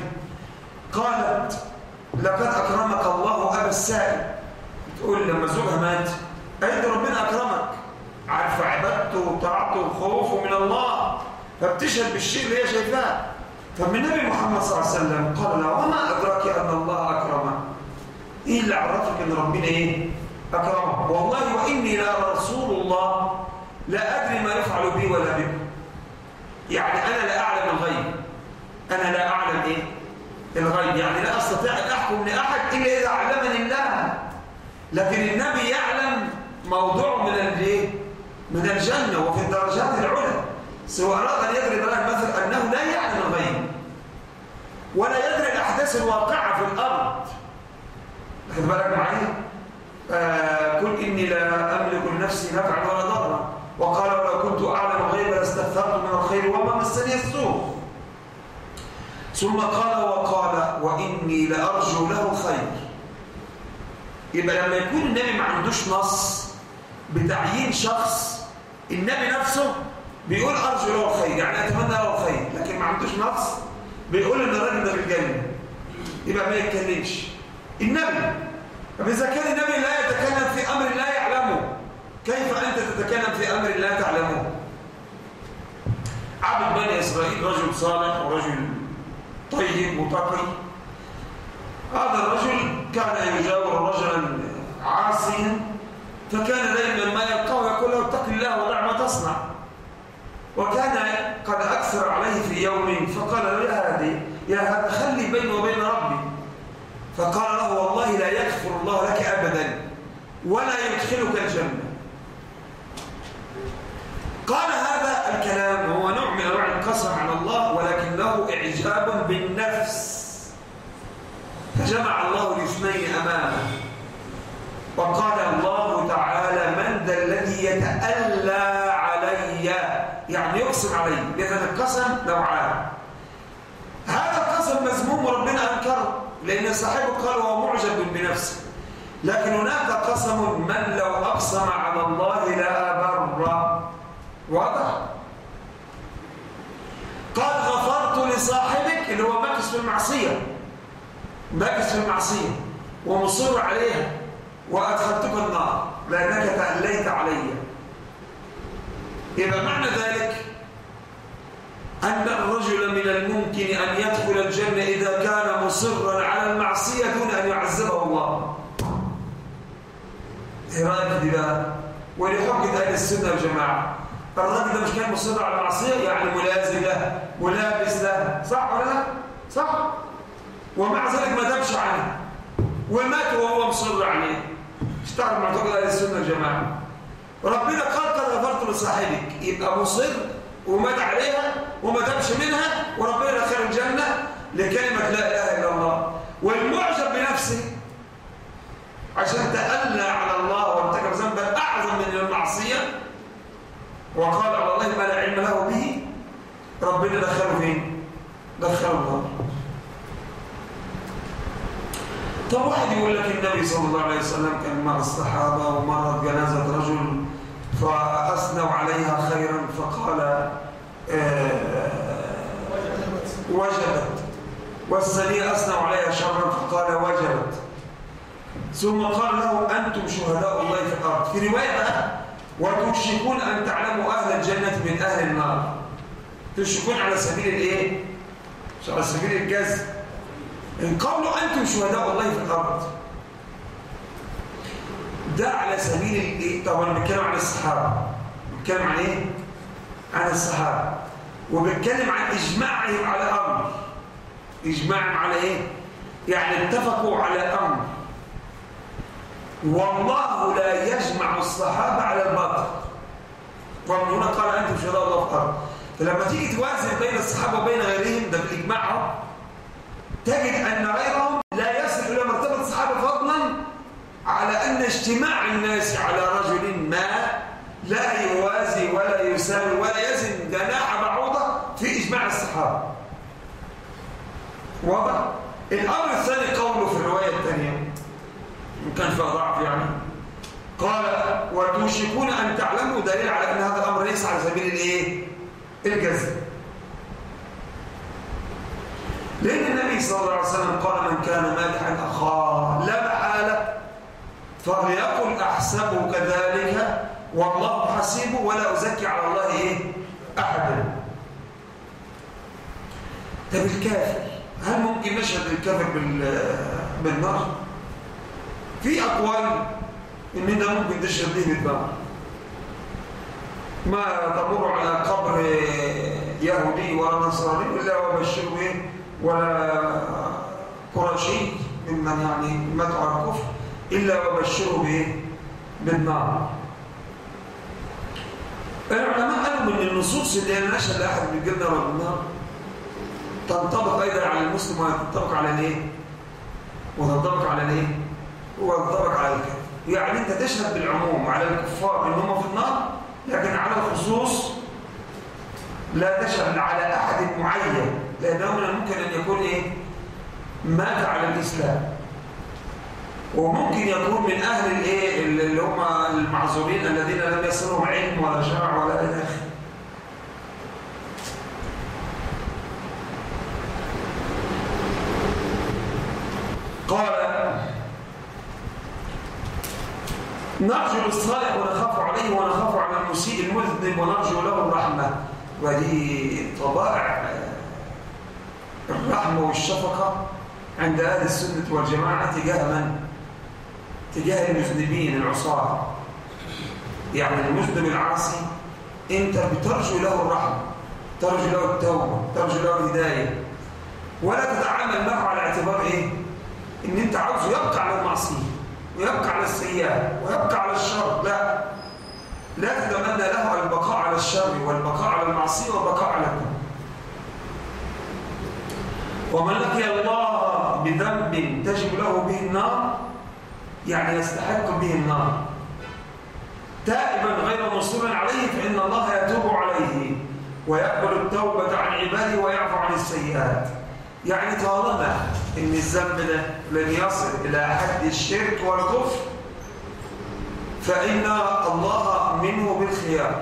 قالت لقد أكرمك الله أبا السائب تقول لما زوجها مات أنت ربنا أكرمك عارف عبادته وطاعته وخوفه من الله فبتشهد بالشيء اللي هي شايفاه فمن النبي محمد صلى الله عليه وسلم قال له وما أدراك أن الله أكرمه إيه اللي عرفك أن ربنا إيه أكرمه والله وإني لرسول الله لا أدري ما يفعل بي ولا بكم يعني أنا لا أعلم الغيب أنا لا أعلم إيه الغيب يعني لا أستطيع أن أحكم لأحد إلا إذا علمني الله لكن النبي يعلم موضوع من الايه من الجنة وفي الدرجات العلى سواء أراد أن يضرب لنا المثل أنه لا يعلم الغيب ولا يدري الأحداث الواقعة في الأرض خد بالك معايا آه قل إني لا أملك لنفسي نفعا ولا ضرا وقال ولو كنت أعلم الغيب لاستكثرت من الخير وما مسني السوء ثم قال وقال وإني لأرجو له الخير يبقى لما يكون النبي ما عندوش نص بتعيين شخص النبي نفسه بيقول أرجو له الخير يعني أتمنى له الخير لكن ما عندوش نص بيقول إن الراجل ده في الجنة يبقى ما يتكلمش النبي طب إذا كان النبي لا يتكلم في أمر لا يعلمه كيف أنت تتكلم في أمر لا تعلمه عبد بني إسرائيل رجل صالح ورجل طيب متقي هذا الرجل كان يجاور رجلا عاصيا فكان دائما ما يلقاه يقول له اتق الله ودع ما تصنع وكان قد أكثر عليه في يوم فقال له يا هذه يا هذا خلي بيني وبين ربي فقال له والله لا يغفر الله لك أبدا ولا يدخلك الجنة قال هذا الكلام هو نوع من أنواع القسم على الله ولكنه إعجاب بالنفس فجمع الله الاثنين أمامه وقال الله تعالى من ذا الذي يتألى علي يعني يقسم علي لأن القسم نوعان هذا القسم مذموم وربنا أنكره لأن صاحبه قال هو معجب بنفسه لكن هناك قسم من لو أقسم على الله لا بر واضح قد غفرت لصاحبك اللي هو ماكس في المعصية ماكس في المعصية ومصر عليها وأدخلتك النار لأنك تأليت علي يبقى معنى ذلك أن الرجل من الممكن أن يدخل الجنة إذا كان مصرا على المعصية دون أن يعذبه الله إيه رأيك دي بقى ولحجة أهل السنة والجماعة الراجل ده مش كان مصر على المعصية يعني ملازم له ملابس له صح ولا لا؟ صح ومع ذلك ما دامش عنه ومات وهو مصر عليه اشتغل معتقد اهل السنه والجماعه ربنا قال قد غفرت لصاحبك يبقى مصر ومات عليها وما دامش منها وربنا دخل الجنه لكلمه لا اله الا الله والمعجب بنفسه عشان تألى على الله وارتكب ذنبا اعظم من المعصيه وقال على الله ما لا علم له به ربنا دخله فين دخله النار طب واحد يقول لك النبي صلى الله عليه وسلم كان مع الصحابة ومرت جنازة رجل فأثنوا عليها خيرا فقال آه وجبت والثانية أثنوا عليها شرا فقال وجبت ثم قال له أنتم شهداء الله في الأرض في رواية بقى وتشركون أن تعلموا أهل الجنة من أهل النار تشركون على سبيل الإيه؟ على سبيل الجزم إن قالوا أنتم شهداء الله في الأرض ده على سبيل الإيه؟ طبعا بنتكلم عن الصحابة بنتكلم عن إيه؟ عن الصحابة وبنتكلم عن إجماعهم على أمر إجماعهم على إيه؟ يعني اتفقوا على أمر والله لا يجمع الصحابة على الباطل ومن هنا قال أنتم شهداء الله في الأرض فلما تيجي توازن بين الصحابة وبين غيرهم ده بالإجماع تجد أن غيرهم لا يصل إلى مرتبة الصحابة فضلا على أن اجتماع الناس على رجل ما لا يوازي ولا يساوي ولا يزن جناح بعوضة في إجماع الصحابة واضح؟ الأمر الثاني قوله في الرواية الثانية إن كان فيها ضعف يعني قال وتوشكون أن تعلموا دليل على أن هذا الأمر ليس على سبيل الإيه؟ الجزم لأن النبي صلى الله عليه وسلم قال من كان مادحا أخاه لا محالة فليقل أحسبه كذلك والله حسيبه ولا أزكي على الله إيه أحدا طب الكافر هل ممكن نشهد الكافر بالنار في أقوال إن ده ممكن تشهد به بالنار ما تمر على قبر يهودي ولا نصراني إلا وبشره إيه ولا قرشي ممن يعني ماتوا على الكفر إلا وبشره بإيه بالنار العلماء قالوا من النصوص اللي انا نشهد لاحد بالجنه ولا بالنار تنطبق ايضا على المسلم وتنطبق على الايه؟ وتنطبق على الايه؟ وتنطبق على الكافر يعني انت تشهد بالعموم على الكفار ان هم في النار لكن على الخصوص لا تشهد على احد معين لانه من الممكن ان يكون ايه؟ مات على الاسلام وممكن يكون من اهل الايه اللي هم المعذورين الذين لم يصلهم علم ولا شرع ولا الى اخره قال نرجو الصالح ونخاف عليه ونخاف على المسيء المذنب ونرجو له الرحمه ودي طبائع الرحمه والشفقه عند اهل السنه والجماعه تجاه من تجاه المذنبين العصاة يعني المذنب العاصي انت بترجو له الرحمة ترجو له التوبة ترجو له الهداية ولا تتعامل معه على اعتبار ايه ان انت عاوزه يبقى على المعصية ويبقى على السيئات ويبقى على الشر لا لا تتمنى له البقاء على الشر والبقاء على المعصية والبقاء على الذنب ومن لقي الله بذنب تجب له به النار يعني يستحق به النار تائبا غير مصر عليه فإن الله يتوب عليه ويقبل التوبة عن عباده ويعفو عن السيئات يعني طالما ان الذنب ده لن يصل إلى حد الشرك والكفر فإن الله منه بالخيار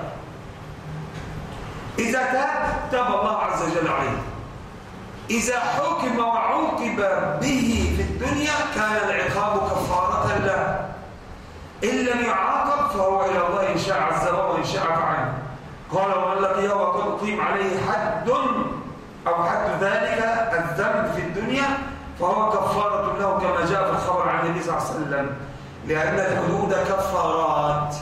إذا تاب تاب الله عز وجل عليه إذا حكم وعوقب به في الدنيا كان العقاب كفارة له إن لم يعاقب فهو إلى الله إن شاء عذبه وإن شاء عنه قال ومن لقيه وقد أقيم عليه حد أو حد ذلك الذنب في الدنيا فهو كفارة له كما جاء في الخبر عن النبي صلى الله عليه وسلم لأن الحدود كفارات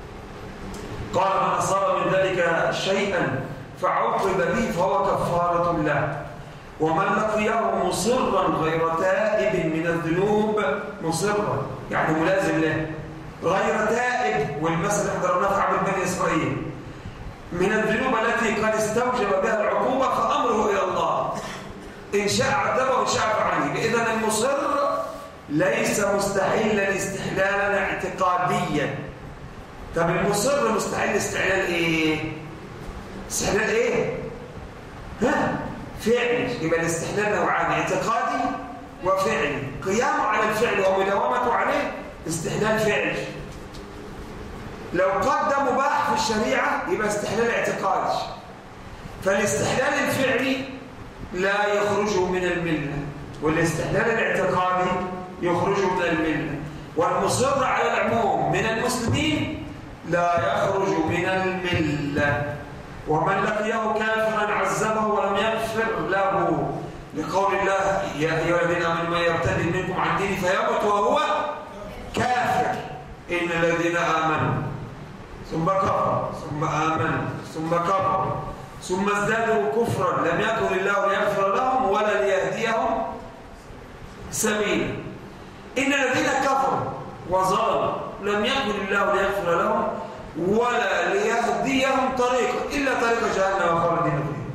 قال من أصاب من ذلك شيئا فعوقب به فهو كفارة له ومن لقيه مصرا غير تائب من الذنوب مصرا يعني ملازم له غير تائب والمثل حضرناه في عبد بني اسرائيل من الذنوب التي قد استوجب بها العقوبه فامره الى الله ان شاء عذبه وان شاء عنه اذا المصر ليس مستحيلا استحلالا اعتقاديا طب المصر مستحيل استحلال ايه استحلال ايه ها فعل يبقى الاستحلال نوعان اعتقادي وفعلي قيامه على الفعل ومداومته عليه استحلال فعل لو قدم مباح في الشريعة يبقى استحلال اعتقادي فالاستحلال الفعلي لا يخرج من الملة والاستحلال الاعتقادي يخرج من الملة والمصر على العموم من المسلمين لا يخرج من الملة ومن لقيه كافرا عذبه ولم يغفر له لقول الله يا ايها الذين امنوا من يرتد منكم عن دينه فيمت وهو كافر ان الذين امنوا ثم كفروا ثم امنوا ثم كفروا ثم ازدادوا كفرا لم يكن الله ليغفر لهم ولا ليهديهم سبيلا ان الذين كفروا وظلموا لم يكن الله ليغفر لهم ولا ليهديهم طريقا إلا طريق جهنم وخالدين فيه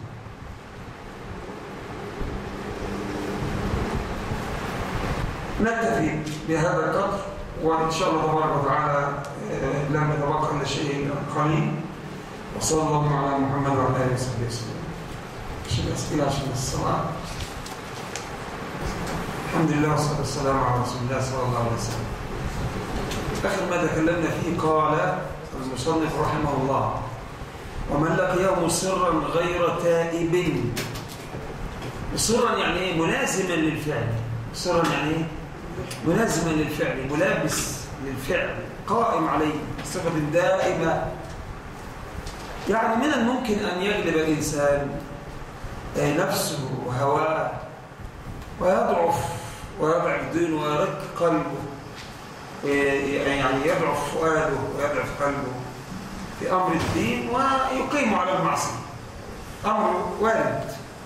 نكتفي بهذا القدر وإن شاء الله تبارك وتعالى لم يتبقى إلا شيء قليل وصلى الله على محمد وعلى آله وصحبه وسلم عشان الأسئلة عشان الصلاة الحمد لله والصلاة والسلام على رسول الله صلى الله عليه وسلم آخر ما تكلمنا فيه قال المصنف رحمه الله ومن لقيه مصرا غير تائب مصرا يعني ايه ملازما للفعل مصرا يعني ايه ملازما للفعل ملابس للفعل قائم عليه صفة دائمة يعني من الممكن أن يغلب الإنسان نفسه وهواه ويضعف ويضعف دينه ويرك قلبه يعني يضعف فؤاده ويضعف قلبه في أمر الدين ويقيم على المعصية أمر وارد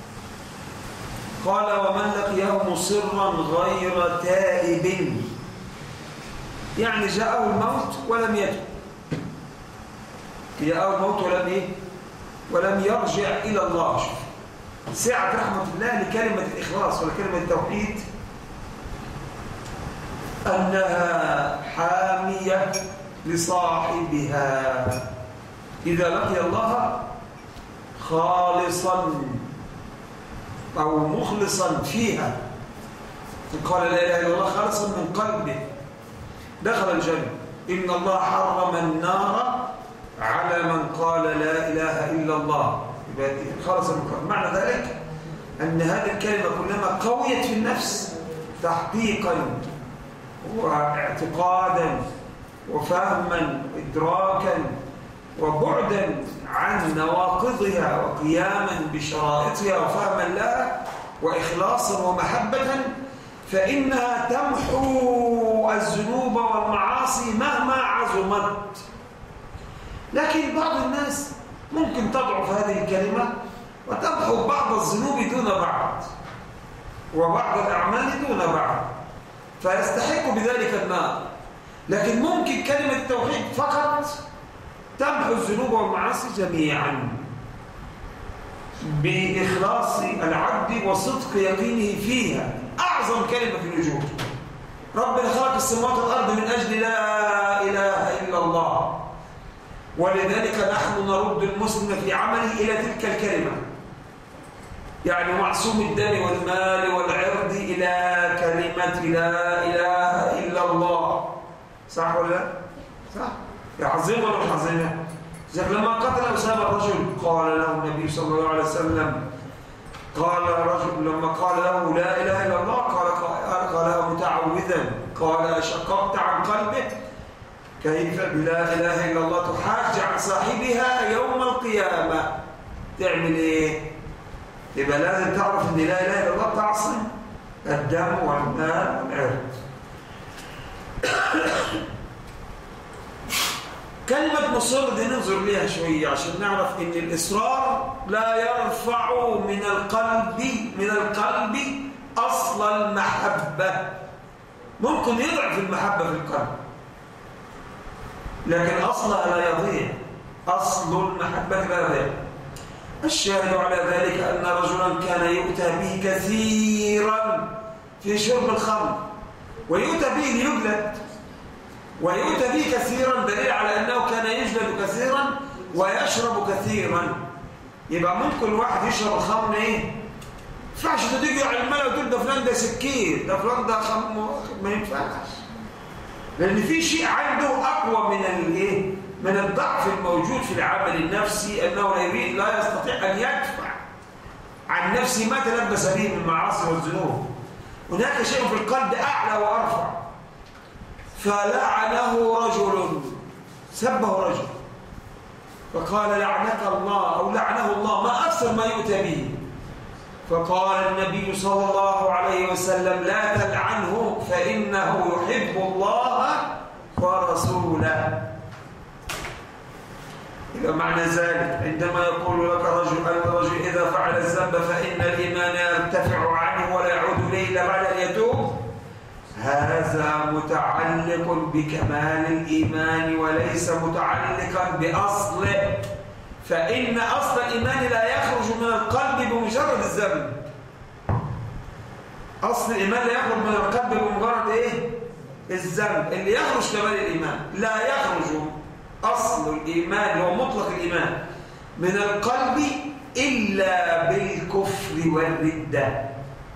قال ومن لقيه مصرا غير تائب يعني جاءه الموت ولم يتب جاءه الموت ولم ايه ولم يرجع إلى الله شوف سعة رحمة الله لكلمة الإخلاص ولا كلمة التوحيد أنها حامية لصاحبها إذا لقي الله خالصا أو مخلصا فيها قال لا إله إلا الله خالصا من قلبه دخل الجنة إن الله حرم النار على من قال لا إله إلا الله خالص من قلبه معنى ذلك أن هذه الكلمة كلما قويت في النفس تحقيقا واعتقادا وفهما وإدراكا وبعدا عن نواقضها وقياما بشرائطها وفهما لها وإخلاصا ومحبة فإنها تمحو الذنوب والمعاصي مهما عظمت لكن بعض الناس ممكن تضعف هذه الكلمة وتمحو بعض الذنوب دون بعض وبعض الأعمال دون بعض فيستحق بذلك النار لكن ممكن كلمة التوحيد فقط تمحو الذنوب والمعاصي جميعا بإخلاص العبد وصدق يقينه فيها أعظم كلمة في الوجود ربنا خلق السماوات والأرض من أجل لا إله إلا الله ولذلك نحن نرد المسلم في عمله إلى تلك الكلمة يعني معصوم الدم والمال والعرض إلى كلمة لا إله إلا الله صح ولا لا؟ صح يعظم ولا مش عظيمه لما قتل أسامة الرجل قال له النبي صلى الله عليه وسلم قال رجل لما قال له لا إله إلا الله قال قال له متعوذا قال شققت عن قلبك كيف بلا إله إلا الله تحاج عن صاحبها يوم القيامة تعمل إيه؟ يبقى لازم تعرف أن لا إله إلا الله تعصم الدم والمال والعرض كلمة مصر دي ننظر ليها شوية عشان نعرف ان الإصرار لا يرفع من القلب من القلب أصل المحبة ممكن يضعف المحبة في القلب لكن أصلها لا يضيع أصل المحبة لا يضيع الشاهد على ذلك أن رجلا كان يؤتى به كثيرا في شرب الخمر ويؤتى به ليجلد ويؤتى به كثيرا دليل على أنه كان يجلد كثيرا ويشرب كثيرا يبقى ممكن واحد يشرب الخمر ايه ينفعش تيجي على الملا وتقول ده فلان ده سكين ده فلان ده خم ما ينفعش لان في شيء عنده اقوى من الايه من الضعف الموجود في العمل النفسي انه لا يريد لا يستطيع ان يدفع عن نفسه ما تلبس به من المعاصي والذنوب هناك شيء في القلب اعلى وارفع فلعنه رجل سبه رجل فقال لعنك الله أو لعنه الله ما أكثر ما يؤتى به فقال النبي صلى الله عليه وسلم لا تلعنه فإنه يحب الله ورسوله إذا معنى ذلك عندما يقول لك رجل الرجل إذا فعل الذنب فإن الإيمان يرتفع عنه ولا يعود إليه إلا بعد أن يتوب هذا متعلق بكمال الإيمان وليس متعلقا بأصله فإن أصل الإيمان لا يخرج من القلب بمجرد الذنب أصل الإيمان لا يخرج من القلب بمجرد إيه؟ الذنب اللي يخرج كمال الإيمان لا يخرج أصل الإيمان هو مطلق الإيمان من القلب إلا بالكفر والردة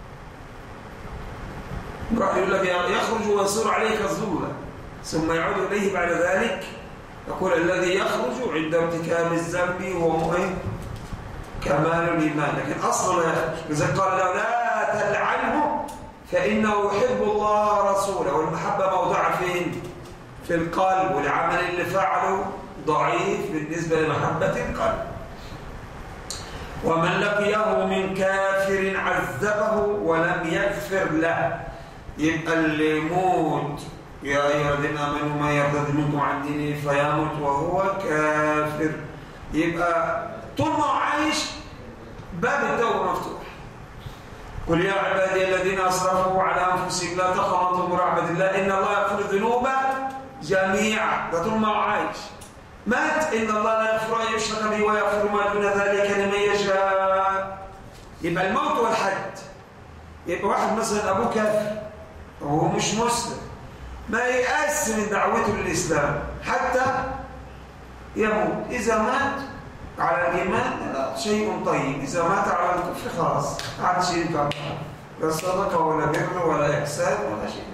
راح يقول لك يخرج ويصير عليه كالظلة ثم يعود إليه بعد ذلك يقول الذي يخرج عند ارتكاب الذنب هو ايه كمال الإيمان لكن أصلا لا يخرج إذا قال له لا تلعنه فإنه يحب الله ورسوله والمحبة موضعها فين في القلب والعمل اللي فعله ضعيف بالنسبة لمحبة القلب ومن لقيه من كافر عذبه ولم يغفر له يبقى اللي يموت يا أيها الذين آمنوا ما يرتد منكم عن دينه فيموت وهو كافر يبقى طول ما هو عايش باب التوبة مفتوح قل يا عبادي الذين أسرفوا على أنفسهم لا تقنطوا من رحمة الله إن الله يغفر الذنوب جميعا ده طول ما هو عايش مات إن الله لا يغفر أن يشرك به ويغفر ما دون ذلك لمن يشاء يبقى الموت والحد يبقى واحد مثلا أبوه كافر وهو مش مسلم ما يأس من دعوته للإسلام حتى يموت إذا مات على الإيمان لا شيء طيب إذا مات على الكفر خلاص ما عاد شيء ينفع لا صدقة ولا بر ولا إحسان ولا شيء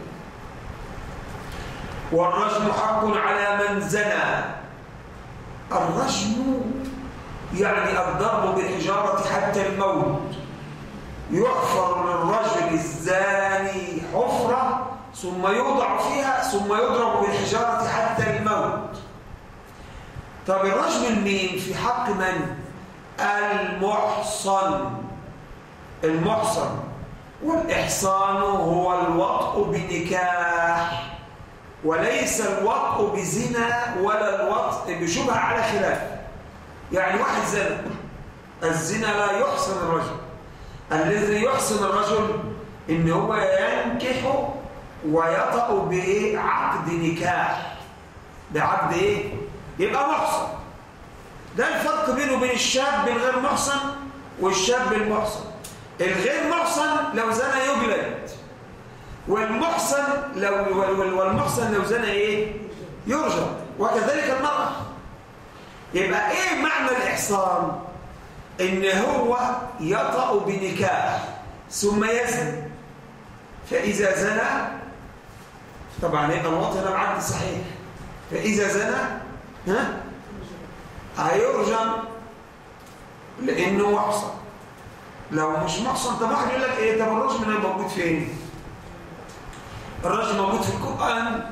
والرجم حق على من زنى الرجم يعني الضرب بالحجارة حتى الموت يحفر للرجل الزاني حفرة ثم يوضع فيها ثم يضرب بالحجارة حتى الموت طب الرجم المين في حق من؟ المحصن المحصن والإحصان هو الوطء بنكاح وليس الوطء بزنا ولا الوطء بشبهة على خلاف يعني واحد زنا الزنا لا يحسن الرجل الذي يحسن الرجل إن هو ينكح ويطأ بعقد نكاح بعقد إيه؟ يبقى محسن ده الفرق بينه وبين الشاب الغير محسن والشاب المحسن الغير محسن لو زنى يجلد والمحسن لو والمحسن لو زنى ايه يرجم وكذلك المرأة يبقى ايه معنى الإحصان ان هو يطأ بنكاح ثم يزني فإذا زنى طبعا يبقى الوطن هنا معد صحيح فإذا زنى ها هيرجم لأنه محصن لو مش محصن طب واحد يقول لك ايه طب الرجم ده موجود فين الرجم موجود في القرآن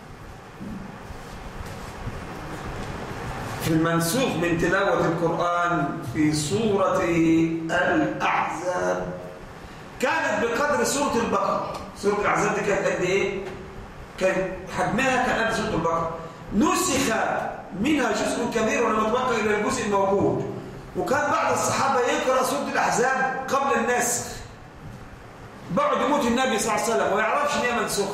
في المنسوخ من تلاوة القرآن في سورة الأحزاب كانت بقدر سورة البقرة سورة الأحزاب دي كانت قد إيه؟ كان حجمها كان قد سورة البقرة نسخ منها جزء كبير ولما تبقى إلى الجزء الموجود وكان بعض الصحابة يقرأ سورة الأحزاب قبل النسخ بعد موت النبي صلى الله عليه وسلم ويعرفش ان هي منسوخه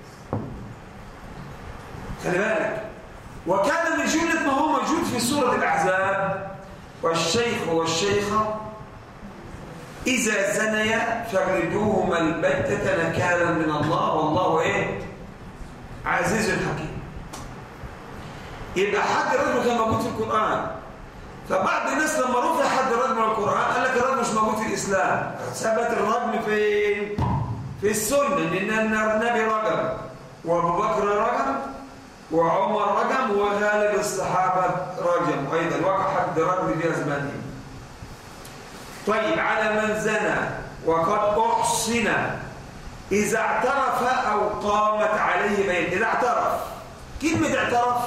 خلي بالك وكان من جملة ما هو موجود في سورة الأحزاب والشيخ والشيخة إذا زنيا فاجلدوهما البتة نكالا من الله والله إيه عزيز حكيم يبقى حد الرجل كان موجود في القرآن فبعض الناس لما رفع حد الرجل من القرآن قال لك الرجل مش موجود في الإسلام ثبت الرجم في في السنة لأن النبي رجم وأبو بكر رجم وعمر رجم وغالب الصحابة رجم أيضا وقع حد رجم في أزمانهم طيب على من زنى وقد أحصن إذا اعترف أو قامت عليه بين إذا اعترف كلمة اعترف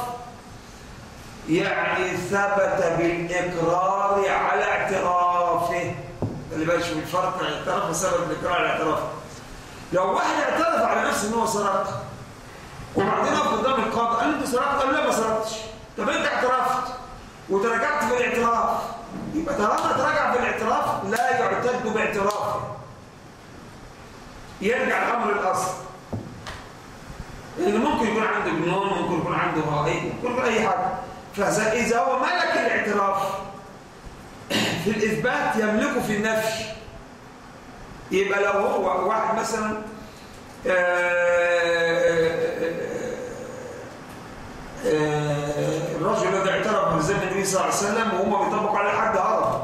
يعني ثبت بالإقرار على اعترافه اللي بقى شوف الفرق اعترف وثبت بالإقرار على اعترافه لو واحد اعترف على نفسه ان هو سرق وبعدين وقف قدام القاضي قال انت سرقت قال لا ما سرقتش طب انت اعترفت وتراجعت في الاعتراف يبقى طالما تراجع في الاعتراف لا يعتد باعترافه يرجع الامر الاصل لان ممكن يكون عنده جنون ممكن يكون عنده رأي ممكن يكون اي حاجه فاذا هو ملك الاعتراف في الاثبات يملكه في النفي يبقى لو هو واحد مثلا الرجل الذي اعترف من زمن النبي صلى الله عليه وسلم وهم بيطبقوا عليه حد هرب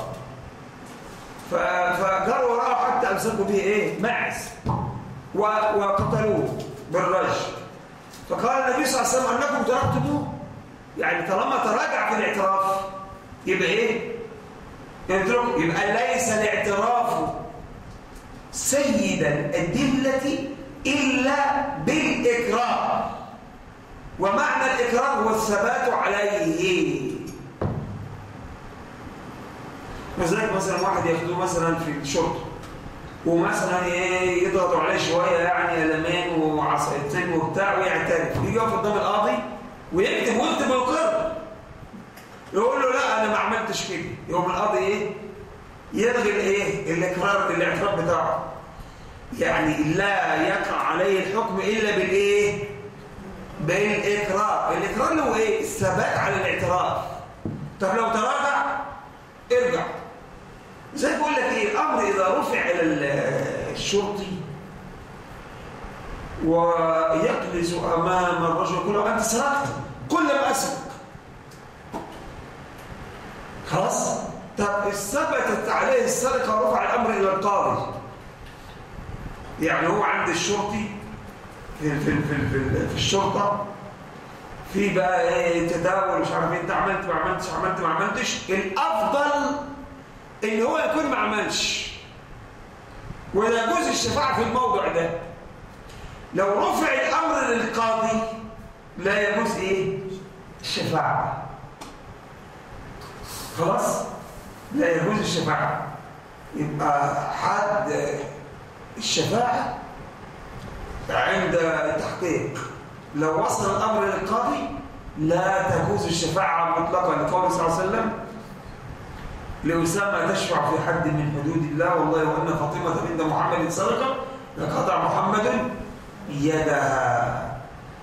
فجروا وراه حتى امسكوا به ايه معز وقتلوه بالرجل فقال النبي صلى الله عليه وسلم انكم تركتموه يعني طالما تراجع في الاعتراف يبقى ايه يترك يبقى ليس الاعتراف سيد الأدلة إلا بالإكراه ومعنى الإكراه هو الثبات عليه لذلك مثلا واحد ياخدوه مثلا في الشرطة ومثلا ايه يضغطوا عليه شويه يعني قلمين وعصايتين وبتاع ويعترف يجي يقف قدام القاضي ويكتب ويكتب ويقر يقول له لا انا ما عملتش كده يقوم القاضي ايه يلغي الايه الاقرار الاعتراف بتاعه يعني لا يقع عليه الحكم الا بالايه بالاقرار الاقرار اللي هو ايه الثبات على الاعتراف طب لو تراجع ارجع زي بقول لك ايه الامر اذا رفع الى الشرطي ويجلس امام الرجل يقول له انت سرقت كل ما اسرق خلاص طب ثبتت عليه السرقه ورفع الامر الى القاضي يعني هو عند الشرطي في في في في, في الشرطه في بقى ايه تداول مش عارف انت عملت ما عملتش عملت ما عملتش الافضل ان هو يكون ما عملش ولا يجوز الشفاعه في الموضع ده لو رفع الامر للقاضي لا يجوز ايه الشفاعه خلاص لا يجوز الشفاعه يبقى حد الشفاعه عند التحقيق لو وصل الامر للقاضي لا تجوز الشفاعه مطلقا لقول صلى الله عليه وسلم لأسامة تشفع في حد من حدود الله والله وأن فاطمة عند محمد سرقة لقطع محمد يدها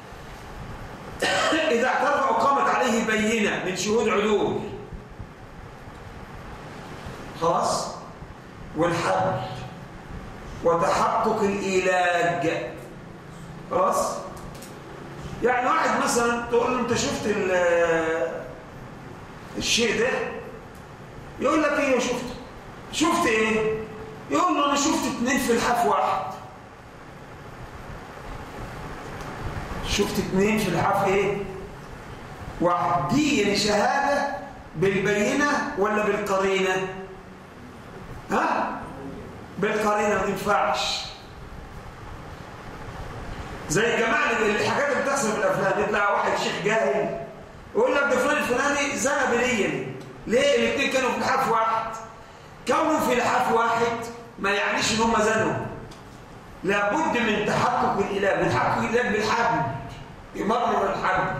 إذا اعترف أو قامت عليه بينة من شهود عدول خلاص والحد وتحقق الإيلاج خلاص يعني واحد مثلا تقول له انت شفت الشيء ده يقول لك ايه شفت شفت ايه يقول له انا شفت اتنين في الحاف واحد شفت اتنين في الحاف ايه واحد دي يعني شهادة بالبينة ولا بالقرينة ها بالقرينة ما تنفعش زي الجماعة الحاجات اللي بتحصل في الافلام يطلع واحد شيخ جاهل يقول لك ده فلان الفلاني زنى بليا ليه الاثنين كانوا في لحاف واحد كونوا في لحاف واحد ما يعنيش ان هم زنوا لابد من تحقق الاله من تحقق الاله بالحبل يمرر الحبل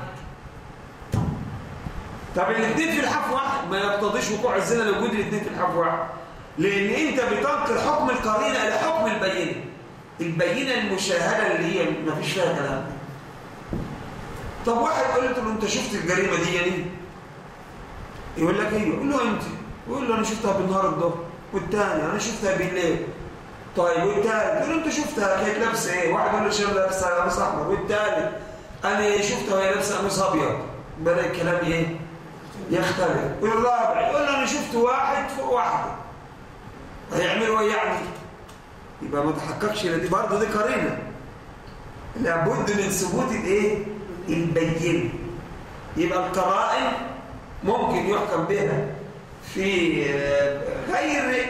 طب الاثنين في لحاف واحد ما يقتضيش وقوع الزنا لو وجود الاثنين في لحاف واحد لان انت بتنقل حكم القرينه الى حكم البينه البينه المشاهده اللي هي ما فيش فيها كلام طب واحد قلت له انت شفت الجريمه دي يعني يقول لك ايه يقول له انت يقول له انا شفتها بالنهار الظهر والثاني انا شفتها بالليل طيب والثالث يقول له انت شفتها كانت لابسه ايه واحد يقول له شايف لابسه قميص احمر والثالث انا شفتها وهي لابسه قميص ابيض بدا الكلام ايه يختلف والرابع يقول له انا شفت واحد فوق واحده هيعملوا ايه يعني يبقى ما تحققش دي برضه دي قرينه لابد من ثبوت الايه البينه يبقى القرائن ممكن يحكم بها في غير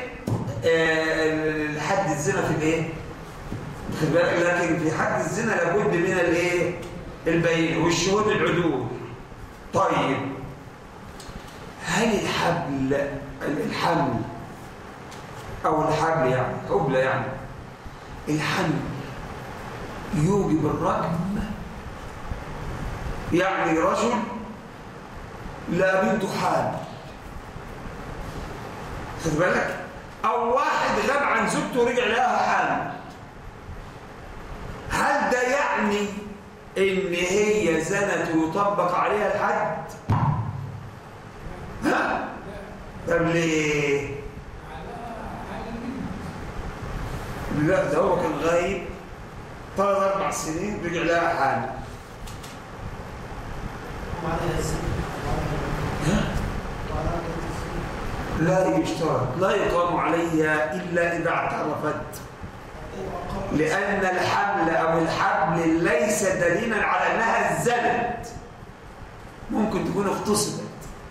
حد الزنا في الايه خد بالك لكن في حد الزنا لابد من الايه البين والشهود العدول طيب هل الحبل الحمل او الحبل يعني حبل يعني الحمل يوجب الرجم يعني رجل لا بنته حامل خد بالك او واحد غاب عن زوجته ورجع لها حامل هل ده يعني ان هي زنت ويطبق عليها الحد ها طب ليه لا ده هو كان غايب ثلاث اربع سنين رجع لها حامل لا يشترط لا يقام عليها إلا إذا اعترفت لأن الحمل أو الحبل ليس دليلا على أنها زنت ممكن تكون اغتصبت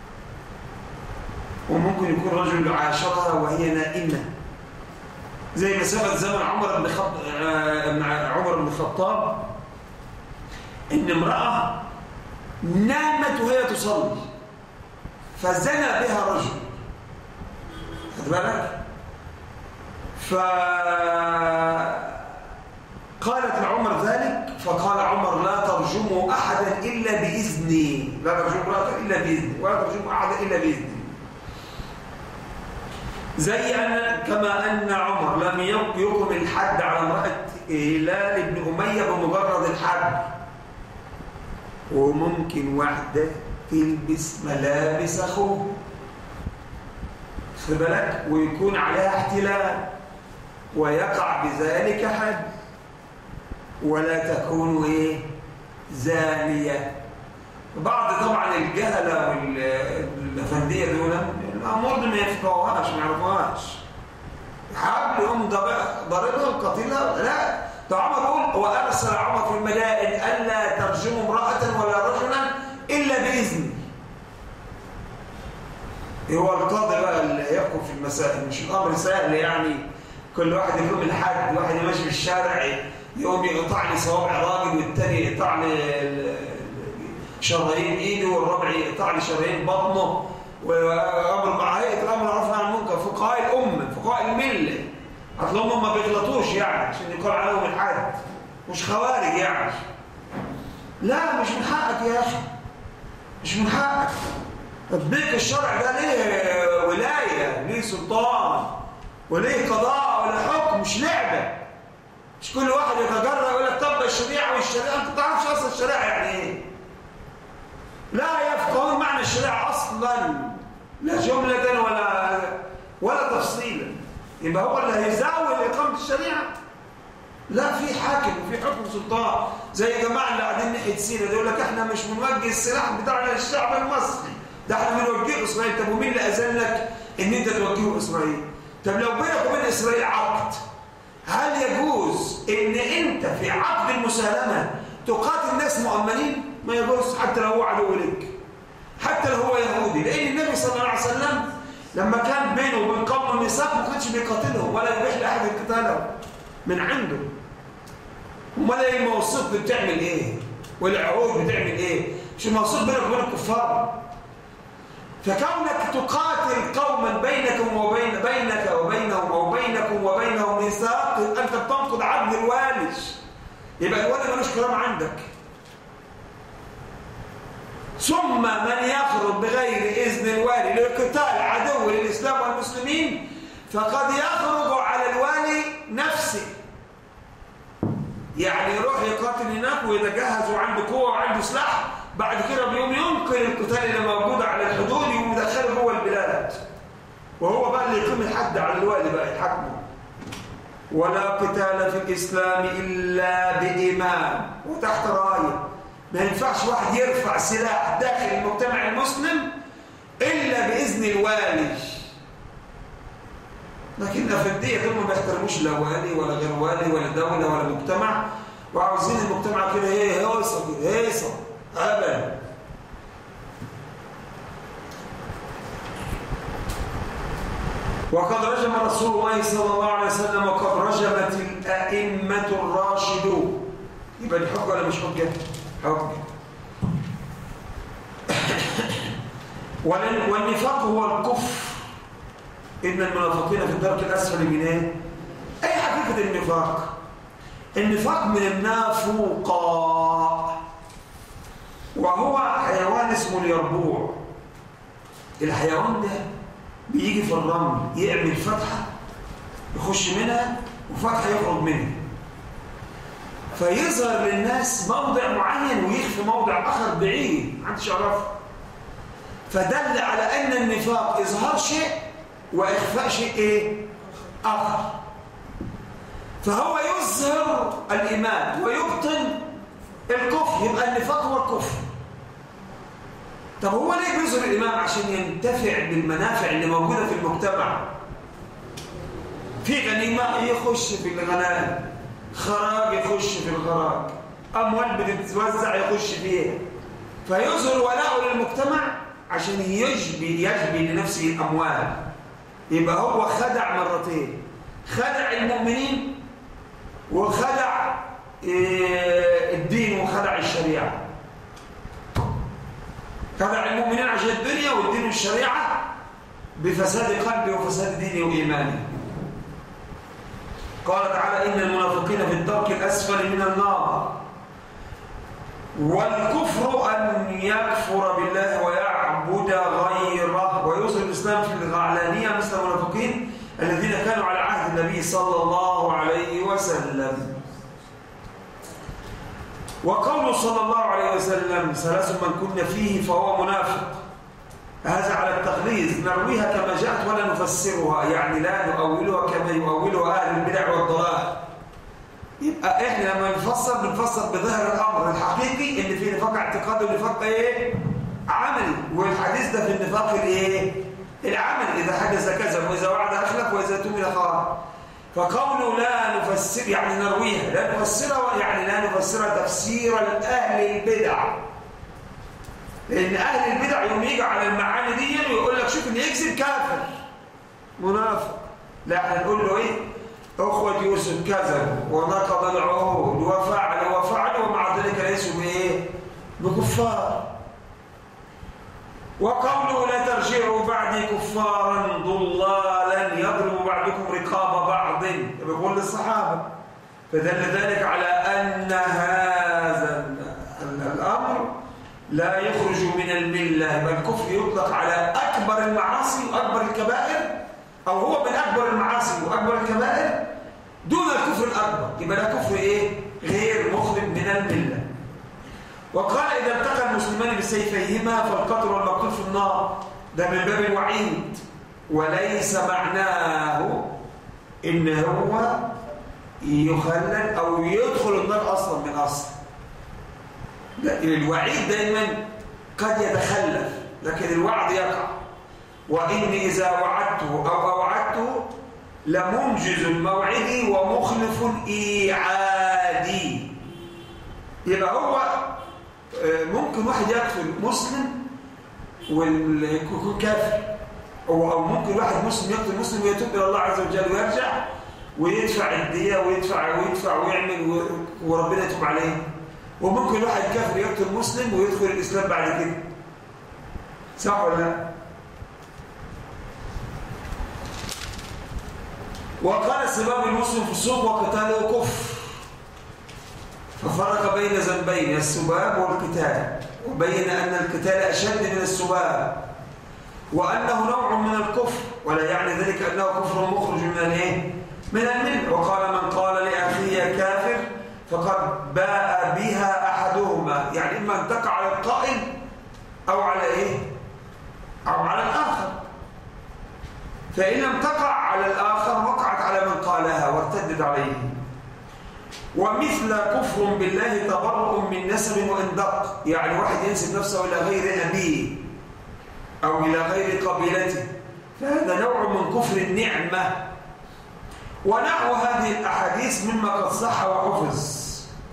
وممكن يكون رجل عاشرها وهي نائمة زي ما ثبت زمن عمر بن خط... عمر بن الخطاب إن امرأة نامت وهي تصلي فزنى بها رجل خد بالك فقالت لعمر ذلك فقال عمر لا ترجموا أحدا إلا بإذني لا ترجموا امرأة إلا بإذني ولا ترجموا أحدا إلا بإذني زي أن كما أن عمر لم يقم الحد على امرأة هلال بن أمية بمجرد الحد وممكن واحدة تلبس ملابس أخوه خد بالك ويكون عليها احتلال ويقع بذلك حد ولا تكون ايه زانية بعض طبعا الجهلة والأفندية دول الأمور دي ما يفقهوهاش ما يعرفوهاش حبل يقوم ضاربها القتيلة لا ده عمر يقول وأرسل عمر في المدائن ألا ترجموا امرأة ولا رجلا إلا بإذنه هو القاضي بقى اللي يحكم في المسائل مش الأمر سهل يعني كل واحد يقوم الحد واحد ماشي في الشارع يقوم يقطع لي صوابع راجل والتاني يقطع لي شرايين ايده والرابع يقطع لي شرايين بطنه وامر مع هيئه الامر معروف عن المنكر فقهاء الامه فقهاء المله اصل هم ما بيغلطوش يعني عشان يقال عليهم الحد مش خوارج يعني لا مش من حقك يا اخي مش من حقك تطبيق الشرع ده ليه ولايه ليه سلطان وليه قضاء ولا حكم مش لعبه مش كل واحد يتجرأ يقول لك طب الشريعه والشريعه انت ما تعرفش اصلا الشريعه يعني ايه لا يفقهون معنى الشريعه اصلا لا جمله ولا ولا تفصيلا يبقى هو اللي هيزاول اقامه الشريعه لا في حاكم وفي حكم سلطان زي الجماعه اللي قاعدين ناحيه سينا يقول لك احنا مش بنوجه السلاح بتاعنا للشعب المصري ده احنا بنوجهه اسرائيل طب ومين اللي اذن لك ان انت توجهه اسرائيل طب لو بينك وبين اسرائيل عقد هل يجوز ان انت في عقد المسالمه تقاتل ناس مؤمنين ما يجوز حتى لو هو عدو لك حتى لو هو يهودي لان النبي صلى الله عليه وسلم لما كان بينه وبين قوم النساء ما كانش بيقاتلهم ولا يبيح لاحد قتالهم من عنده امال ايه المواثيق بتعمل ايه والعهود بتعمل ايه مش المواثيق بينك وبين الكفار فكونك تقاتل قوما بينكم وبين بينك وبينهم او بينكم وبينهم ميثاق انت بتنقض عدل الوالد يبقى الوالد ملوش كلام عندك ثم من يخرج بغير اذن الوالي لقتال عدو للاسلام والمسلمين فقد يخرج على الوالي نفسه يعني يروح يقاتل هناك ويتجهز وعنده قوه وعنده سلاح بعد كده بيوم ينقل القتال اللي موجود على الحدود يقوم يدخله جوه البلاد وهو بقى اللي يقيم الحد على الوالي بقى يحكمه ولا قتال في الاسلام الا بامام وتحت رايه ما ينفعش واحد يرفع سلاح داخل المجتمع المسلم الا باذن الوالي لكن في الدية دول ما بيحترموش لا والي ولا غير والي ولا دولة ولا مجتمع وعاوزين المجتمع كده ايه هيصة كده هيصة ابدا وقد رجم رسول الله صلى الله عليه وسلم وقد رجمت الأئمة الراشدون يبقى دي حجة ولا مش حجة؟ حجة والنفاق هو الكفر إن المنافقين في الدرك الأسفل من إيه؟ أي حقيقة النفاق؟ النفاق من النافوقاء وهو حيوان اسمه اليربوع الحيوان ده بيجي في الرمل يعمل فتحة يخش منها وفتحة يخرج منها فيظهر للناس موضع معين ويخفي موضع آخر بعيد محدش يعرفه فدل على أن النفاق إظهار شيء وإخفاء شيء إيه؟ آخر فهو يظهر الإيمان ويبطن الكفر يبقى النفاق هو الكفر طب هو ليه بيظهر الإمام عشان ينتفع بالمنافع اللي موجودة في المجتمع في غنيمة يخش في الغنائم خراج يخش في الخراج أموال بتتوزع يخش فيها فيظهر ولاءه للمجتمع عشان يجبي يجبي لنفسه الأموال يبقى هو خدع مرتين خدع المؤمنين وخدع الدين وخدع الشريعة خدع المؤمنين عشان الدنيا والدين والشريعة بفساد قلبه وفساد دينه وإيمانه قال تعالى إن المنافقين في الدرك الأسفل من النار والكفر أن يكفر بالله ويعبد غيره ويوصل الإسلام في الغعلانية مثل المنافقين الذين كانوا على عهد النبي صلى الله عليه وسلم وقوله صلى الله عليه وسلم ثلاث من كنا فيه فهو منافق هذا على التغليظ نرويها كما جاءت ولا نفسرها يعني لا نؤولها كما يؤولها أهل البدع والضلال يبقى احنا لما نفسر بنفسر بظاهر الامر الحقيقي ان في نفاق اعتقادي ونفاق ايه عملي والحديث ده في النفاق الايه العملي اذا حدث كذا واذا وعد اخلف واذا تمن خان فقوله لا نفسر يعني نرويها لا نفسرها يعني لا نفسرها تفسيرا لاهل البدع لان اهل البدع يوم يجي على المعاني دي ويقول لك شوف اللي يكذب كافر منافق لا احنا نقول له ايه أخوة يوسف كذب ونقض العهود وفعل وفعل ومع ذلك ليسوا بإيه؟ بكفار وقوله لا ترجعوا بعدي كفارا ضلالا يضرب بعضكم رقاب بعض بيقول للصحابة فدل ذلك على أن هذا الأمر لا يخرج من الملة بل الكفر يطلق على أكبر المعاصي وأكبر الكبائر أو هو من أكبر المعاصي وأكبر الكبائر دون الكفر الأكبر يبقى ده كفر إيه؟ غير مخرج من الملة وقال إذا التقى المسلمان بسيفيهما فالقتل والمقتول في النار ده من باب الوعيد وليس معناه إن هو يخلد أو يدخل النار أصلا من أصل الوعيد دايما قد يتخلف لكن الوعد يقع وإني إذا وعدته أو أوعدته لمنجز موعدي ومخلف إيعادي يبقى هو ممكن واحد يقتل مسلم ويكون كافر أو ممكن واحد مسلم يقتل مسلم ويتوب إلى الله عز وجل ويرجع ويدفع الدية ويدفع ويدفع ويعمل وربنا يتوب عليه وممكن واحد كافر يقتل مسلم ويدخل الإسلام بعد كده صح ولا لا؟ وقال سباب المسلم في السوق وقتاله كفر ففرق بين ذنبين السباب والقتال وبين أن القتال أشد من السباب وأنه نوع من الكفر ولا يعني ذلك أنه كفر مخرج من الايه؟ من الملة وقال من قال لأخيه كافر فقد باء بها أحدهما يعني إما أن تقع على القائل أو على إيه؟ أو على الآخر فإن لم تقع على الآخر وقعت على من قالها وارتدت عليه ومثل كفر بالله تبرؤ من نسب وإن دق يعني واحد ينسب نفسه إلى غير أبيه أو إلى غير قبيلته فهذا نوع من كفر النعمة ونحو هذه الأحاديث مما قد صح وحفظ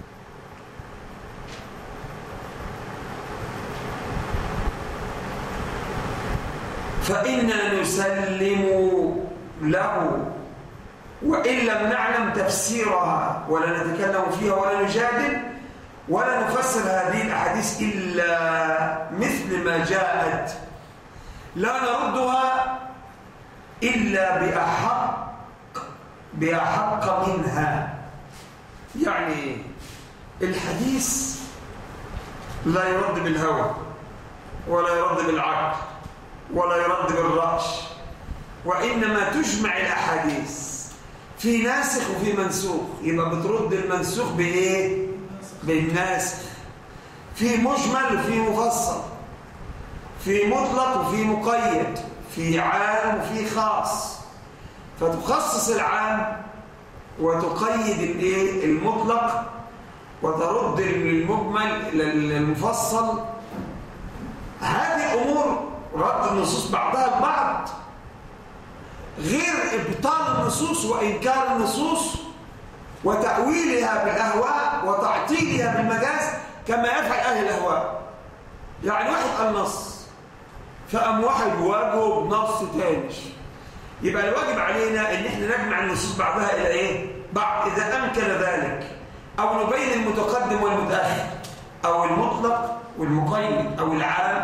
فإنا نسلم له وإن لم نعلم تفسيرها ولا نتكلم فيها ولا نجادل ولا نفسر هذه الأحاديث إلا مثل ما جاءت لا نردها إلا بأحق بأحق منها يعني الحديث لا يرد بالهوى ولا يرد بالعقل ولا يرد بالرأش وإنما تجمع الأحاديث في ناسخ وفي منسوخ يبقى بترد المنسوخ بإيه؟ بالناسخ في مجمل وفي مفصل في مطلق وفي مقيد في عام وفي خاص فتخصص العام وتقيد الايه المطلق وترد المجمل للمفصل هذه امور رد النصوص بعضها البعض غير ابطال النصوص وانكار النصوص وتاويلها بالاهواء وتعطيلها بالمجاز كما يفعل اهل الاهواء يعني واحد قال نص فقام واحد واجهه بنص تاني يبقى الواجب علينا ان احنا نجمع النصوص بعضها الى ايه بعض اذا امكن ذلك او نبين المتقدم والمتاخر او المطلق والمقيد او العام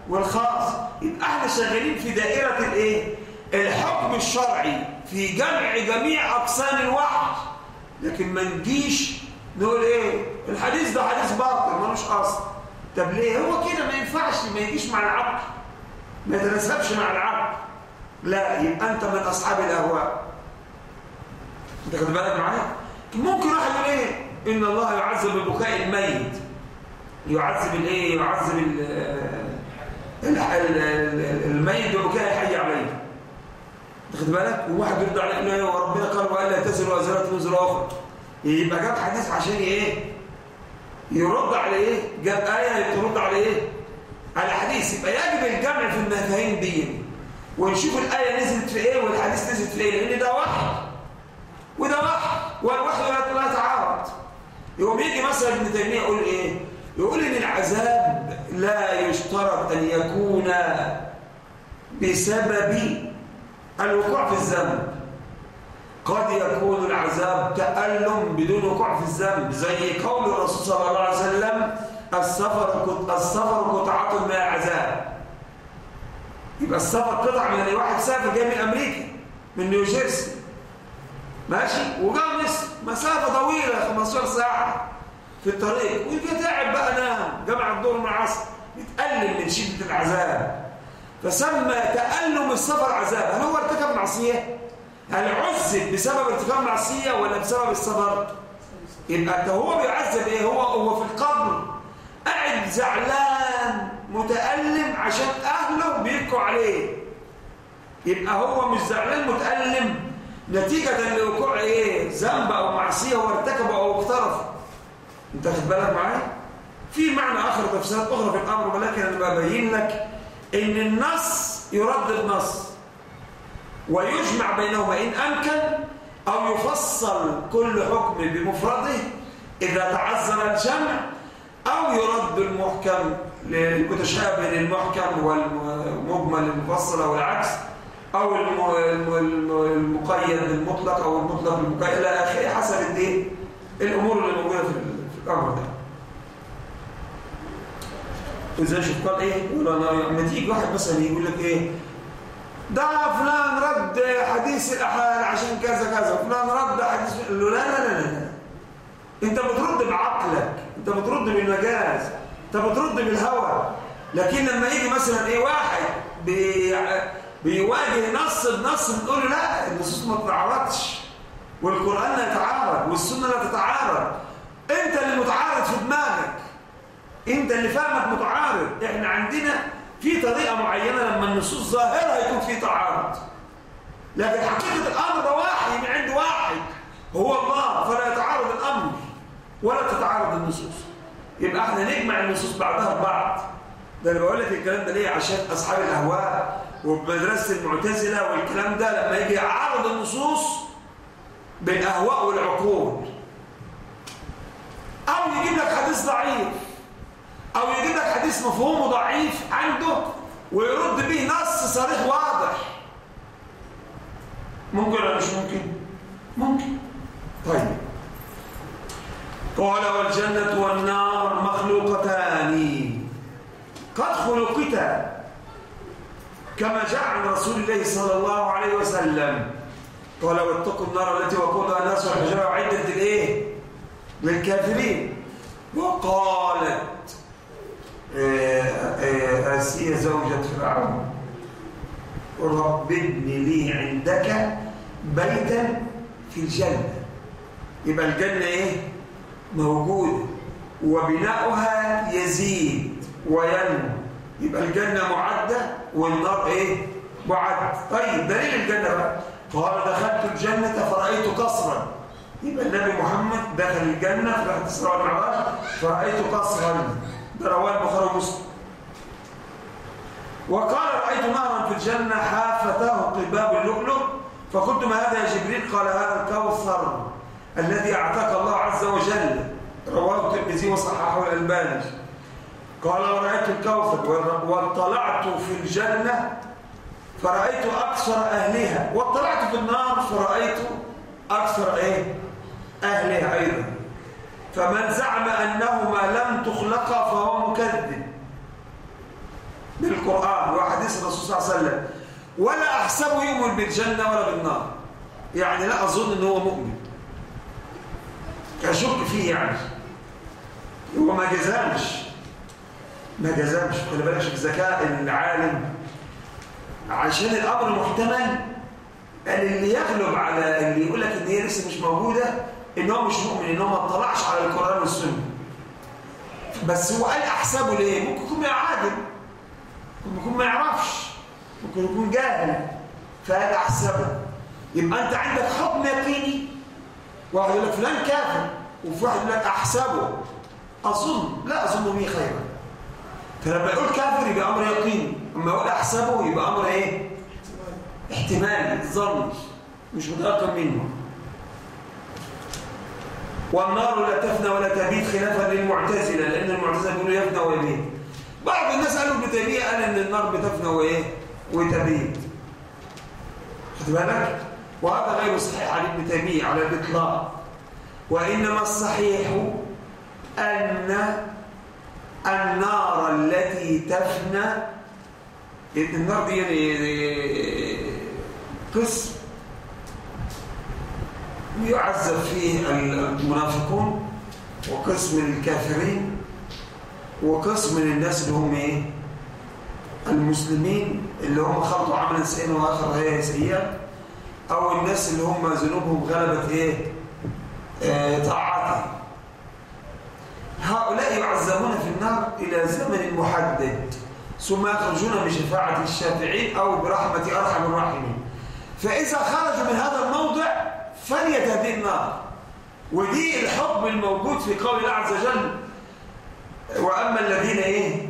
والخاص يبقى احنا شغالين في دائرة الايه الحكم الشرعي في جمع جميع اقسام الوحي لكن ما نجيش نقول ايه الحديث ده حديث باطل ملوش اصل طب ليه هو كده ما ينفعش ما يجيش مع العقل ما يتناسبش مع العقل لا يبقى انت من اصحاب الاهواء انت خد بالك معايا ممكن واحد يقول ايه ان الله يعذب ببكاء الميت يعذب الايه يعذب الميت ببكاء الحي عليه خد بالك وواحد يرد عليه انه وربنا قال والا تزر وازره وزر اخرى يبقى جاب حديث عشان ايه يرد على ايه جاب ايه ترد على ايه على حديث يبقى يجب الجمع في المفاهيم دي ونشوف الايه نزلت في ايه والحديث نزلت في ايه لان ده وحي وده وحي والوحي لا يتعارض يقوم يجي مثلا ابن تيميه يقول ايه يقول ان العذاب لا يشترط ان يكون بسبب الوقوع في الذنب قد يكون العذاب تألم بدون وقوع في الذنب زي قول الرسول صلى الله عليه وسلم السفر السفر قطعة من العذاب يبقى السفر قطعة من واحد سافر جاي من أمريكا من نيوجيرسي ماشي وجاء مصر مسافة طويلة 15 ساعة في الطريق ويجي تعب بقى نام جمع الظهر مع العصر يتألم من شدة العذاب فسمى تألم السفر عذاب هل هو ارتكب معصية؟ هل عذب بسبب ارتكاب معصية ولا بسبب السفر؟ يبقى انت هو بيعذب ايه؟ هو هو في القبر قاعد زعلان متألم عشان أهله بيبكوا عليه يبقى هو مش زعلان متألم نتيجة لوقوع ايه؟ ذنب أو معصية هو ارتكبه أو اقترف انت خد بالك معايا؟ في معنى آخر تفسيرات أخرى في الأمر ولكن أنا ببين لك إن النص يرد النص ويجمع بينهما إن أمكن أو يفصل كل حكم بمفرده إذا تعذر الجمع أو يرد المحكم للمتشابه للمحكم والمجمل للمفصل أو العكس أو المقيد للمطلق أو المطلق للمقيد إلى آخره حسب الدين الأمور اللي موجودة في الأمر ده وإذا شوف قال إيه يقول أنا لما تيجي واحد مثلا يقول لك إيه ده فلان رد حديث الأحال عشان كذا كذا فلان رد حديث لا لا لا لا انت بترد بعقلك انت بترد بالمجاز انت بترد بالهوى لكن لما يجي مثلا ايه واحد بي... بيواجه نص بنص بنقول له لا النصوص ما تتعارضش والقرآن لا يتعارض والسنة لا تتعارض انت اللي متعارض في دماغك انت اللي فاهمك متعارض احنا عندنا في طريقة معينة لما النصوص ظاهرها يكون في تعارض لكن حقيقة الأمر ده وحي من عند واحد هو الله فلا يتعارض الأمر ولا تتعارض النصوص يبقى احنا نجمع النصوص بعضها ببعض ده انا بقول لك الكلام ده ليه عشان اصحاب الاهواء ومدرسه المعتزله والكلام ده لما يجي يعارض النصوص بالاهواء والعقول او يجيب لك حديث ضعيف او يجيب لك حديث مفهومه ضعيف عنده ويرد به نص صريح واضح ممكن ولا مش ممكن ممكن طيب قال والجنة والنار مخلوقتان قد خلقتا كما جاء عن رسول الله صلى الله عليه وسلم قال واتقوا النار التي وقودها الناس والحجارة وعدت للايه للكافرين وقالت آسية زوجة فرعون رب ابن لي عندك بيتا في الجنة يبقى الجنة ايه موجودة وبناؤها يزيد وينمو يبقى الجنة معدة والنار ايه معد طيب دليل الجنة بقى قال دخلت الجنة فرأيت قصرا يبقى النبي محمد دخل الجنة في رحلة الإسراء والمعراج فرأيت قصرا ده رواه البخاري ومسلم وقال رأيت نهرا في الجنة حافته قباب اللؤلؤ فقلت ما هذا يا جبريل قال هذا الكوثر الذي أعطاك الله عز وجل رواه الترمذي وصححه الألباني قال ورأيت الكوثر واطلعت في الجنة فرأيت أكثر أهلها واطلعت في النار فرأيت أكثر إيه؟ أهلها أيضا فمن زعم أنهما لم تخلقا فهو مكذب بالقرآن وحديث الرسول صلى الله عليه وسلم ولا أحسبه يؤمن بالجنة ولا بالنار يعني لا أظن أنه هو مؤمن أشك فيه يعني هو ما جزمش ما جزمش خلي بالك الذكاء العالم عشان الأمر محتمل قال اللي يغلب على اللي يقول لك ان هي لسه مش موجوده ان هو مش مؤمن ان هو ما اطلعش على القران والسنه بس هو قال احسبه ليه ممكن يكون عادل ممكن يكون ما يعرفش ممكن يكون جاهل فقال احسبه يبقى انت عندك حكم يقيني واحد يقول لك فلان كافر وفي واحد يقول لك احسبه اظن لا اظن به خيرا فلما يقول كافر يبقى امر يقيني اما يقول احسبه يبقى امر ايه احتمالي ظني مش متأكد منه والنار لا تفنى ولا تبيت خلافا للمعتزله لان المعتزله بيقولوا يفنى ويبيت بعض الناس قالوا ابن تيميه قال ان النار بتفنى وايه وتبيت خد بالك وهذا غير صحيح عن ابن تيميه على الاطلاق وانما الصحيح ان النار التي تفنى النار دي يعني قسم يعذب فيه المنافقون وقسم الكافرين وقسم من الناس اللي هم ايه المسلمين اللي هم خلطوا عملا سيئا واخر هي سيئا او الناس اللي هم ذنوبهم غلبت ايه آه طاعته هؤلاء يعذبون في النار الى زمن محدد ثم يخرجون بشفاعة الشافعين أو برحمة أرحم الراحمين فإذا خرجوا من هذا الموضع فليت هذه النار ودي الحكم الموجود في قول الله عز وجل وأما الذين إيه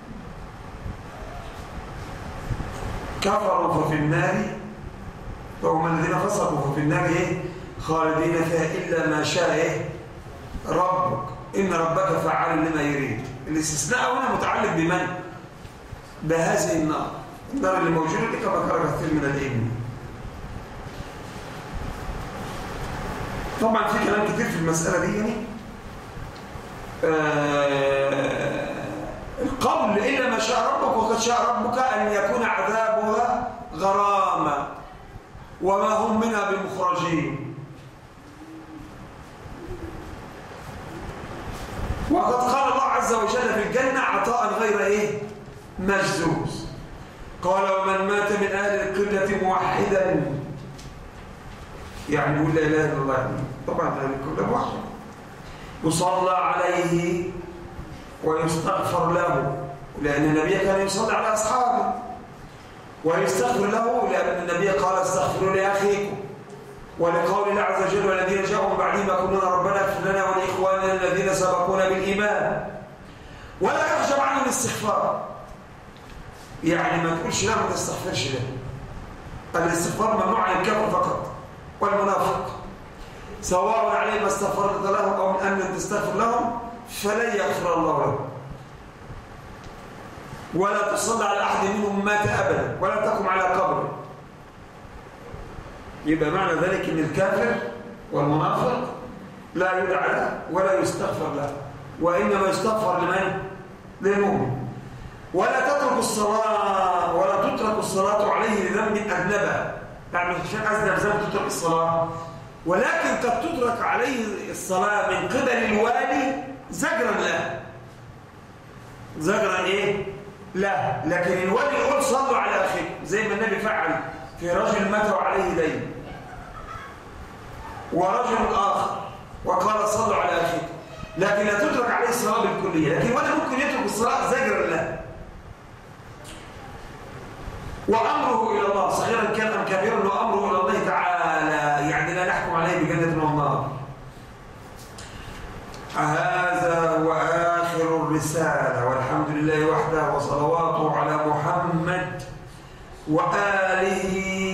كفروا ففي النار فهم الذين فسقوا ففي النار إيه خالدين فيها إلا ما شاء إيه ربك إن ربك فعال لما يريد الاستثناء هنا متعلق بمن؟ بهذه النار النار اللي موجودة دي كما قال كثير من العلم طبعا في كلام كتير في المسألة دي يعني آه القول إلا ما شاء ربك وقد شاء ربك أن يكون عذابها غرامة وما هم منها بمخرجين وقد قال الله عز وجل في الجنة عطاء غير إيه مجزوز قال ومن مات من أهل القبلة موحدا يعني يقول لا إله إلا الله طبعا أهل القبلة موحد يصلى عليه ويستغفر له لأن النبي كان يصلي على أصحابه ويستغفر له لأن النبي قال استغفروا لأخيكم ولقول الله عز وجل والذين جاءوا من بعدهم يقولون ربنا اغفر لنا ولإخواننا الذين سبقونا بالإيمان ولا يحجب عنهم الاستغفار يعني ما تقولش لا ما تستغفرش له الاستغفار ممنوع عن الكافر فقط والمنافق سواء عليه ما استغفرت لهم او من ان تستغفر لهم فلن يغفر الله لهم ولا تصلي على احد منهم مات ابدا ولا تقم على قبره يبقى معنى ذلك ان الكافر والمنافق لا يدعى له ولا يستغفر له وانما يستغفر لمن للمؤمن ولا تترك الصلاة ولا تترك الصلاة عليه لذنب أذنبها يعني مش عشان أذنب ذنب تترك الصلاة ولكن قد تترك عليه الصلاة من قبل الوالي زجرا له زجرا إيه؟ لا لكن الوالي يقول صلوا على أخيكم زي ما النبي فعل في رجل مات وعليه دين ورجل آخر وقال صلوا على أخيكم لكن لا تترك عليه الصلاة بالكلية لكن ولا ممكن يترك الصلاة زجرا له وأمره إلى الله صغيرا كان أم كبيرا وأمره إلى الله تعالى يعني لا نحكم عليه بجنة والنار هذا هو آخر الرسالة والحمد لله وحده وصلواته على محمد وآله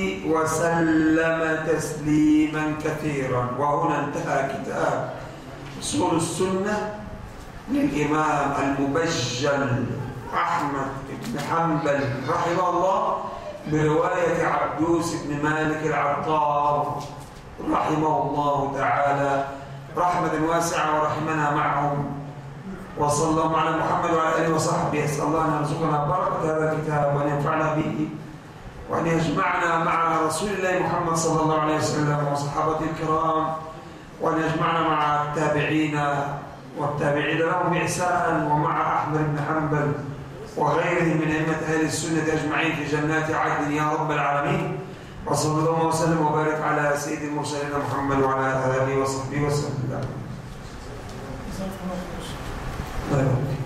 وسلم تسليما كثيرا وهنا انتهى كتاب أصول السنة للإمام المبجل أحمد بن حنبل رحمه الله برواية عبدوس بن مالك العطار رحمه الله تعالى رحمة واسعة ورحمنا معهم وصلى الله على محمد وعلى اله وصحبه اسال الله ان يرزقنا بركه هذا الكتاب وان ينفعنا به وان يجمعنا مع رسول الله محمد صلى الله عليه وسلم وصحابته الكرام وان يجمعنا مع التابعين والتابعين لهم باحسان ومع احمد بن حنبل وغيره من ائمه اهل السنه اجمعين في جنات عدن يا رب العالمين وصلى الله وسلم وبارك على سيد المرسلين محمد وعلى اله وصحبه وسلم. الله يبارك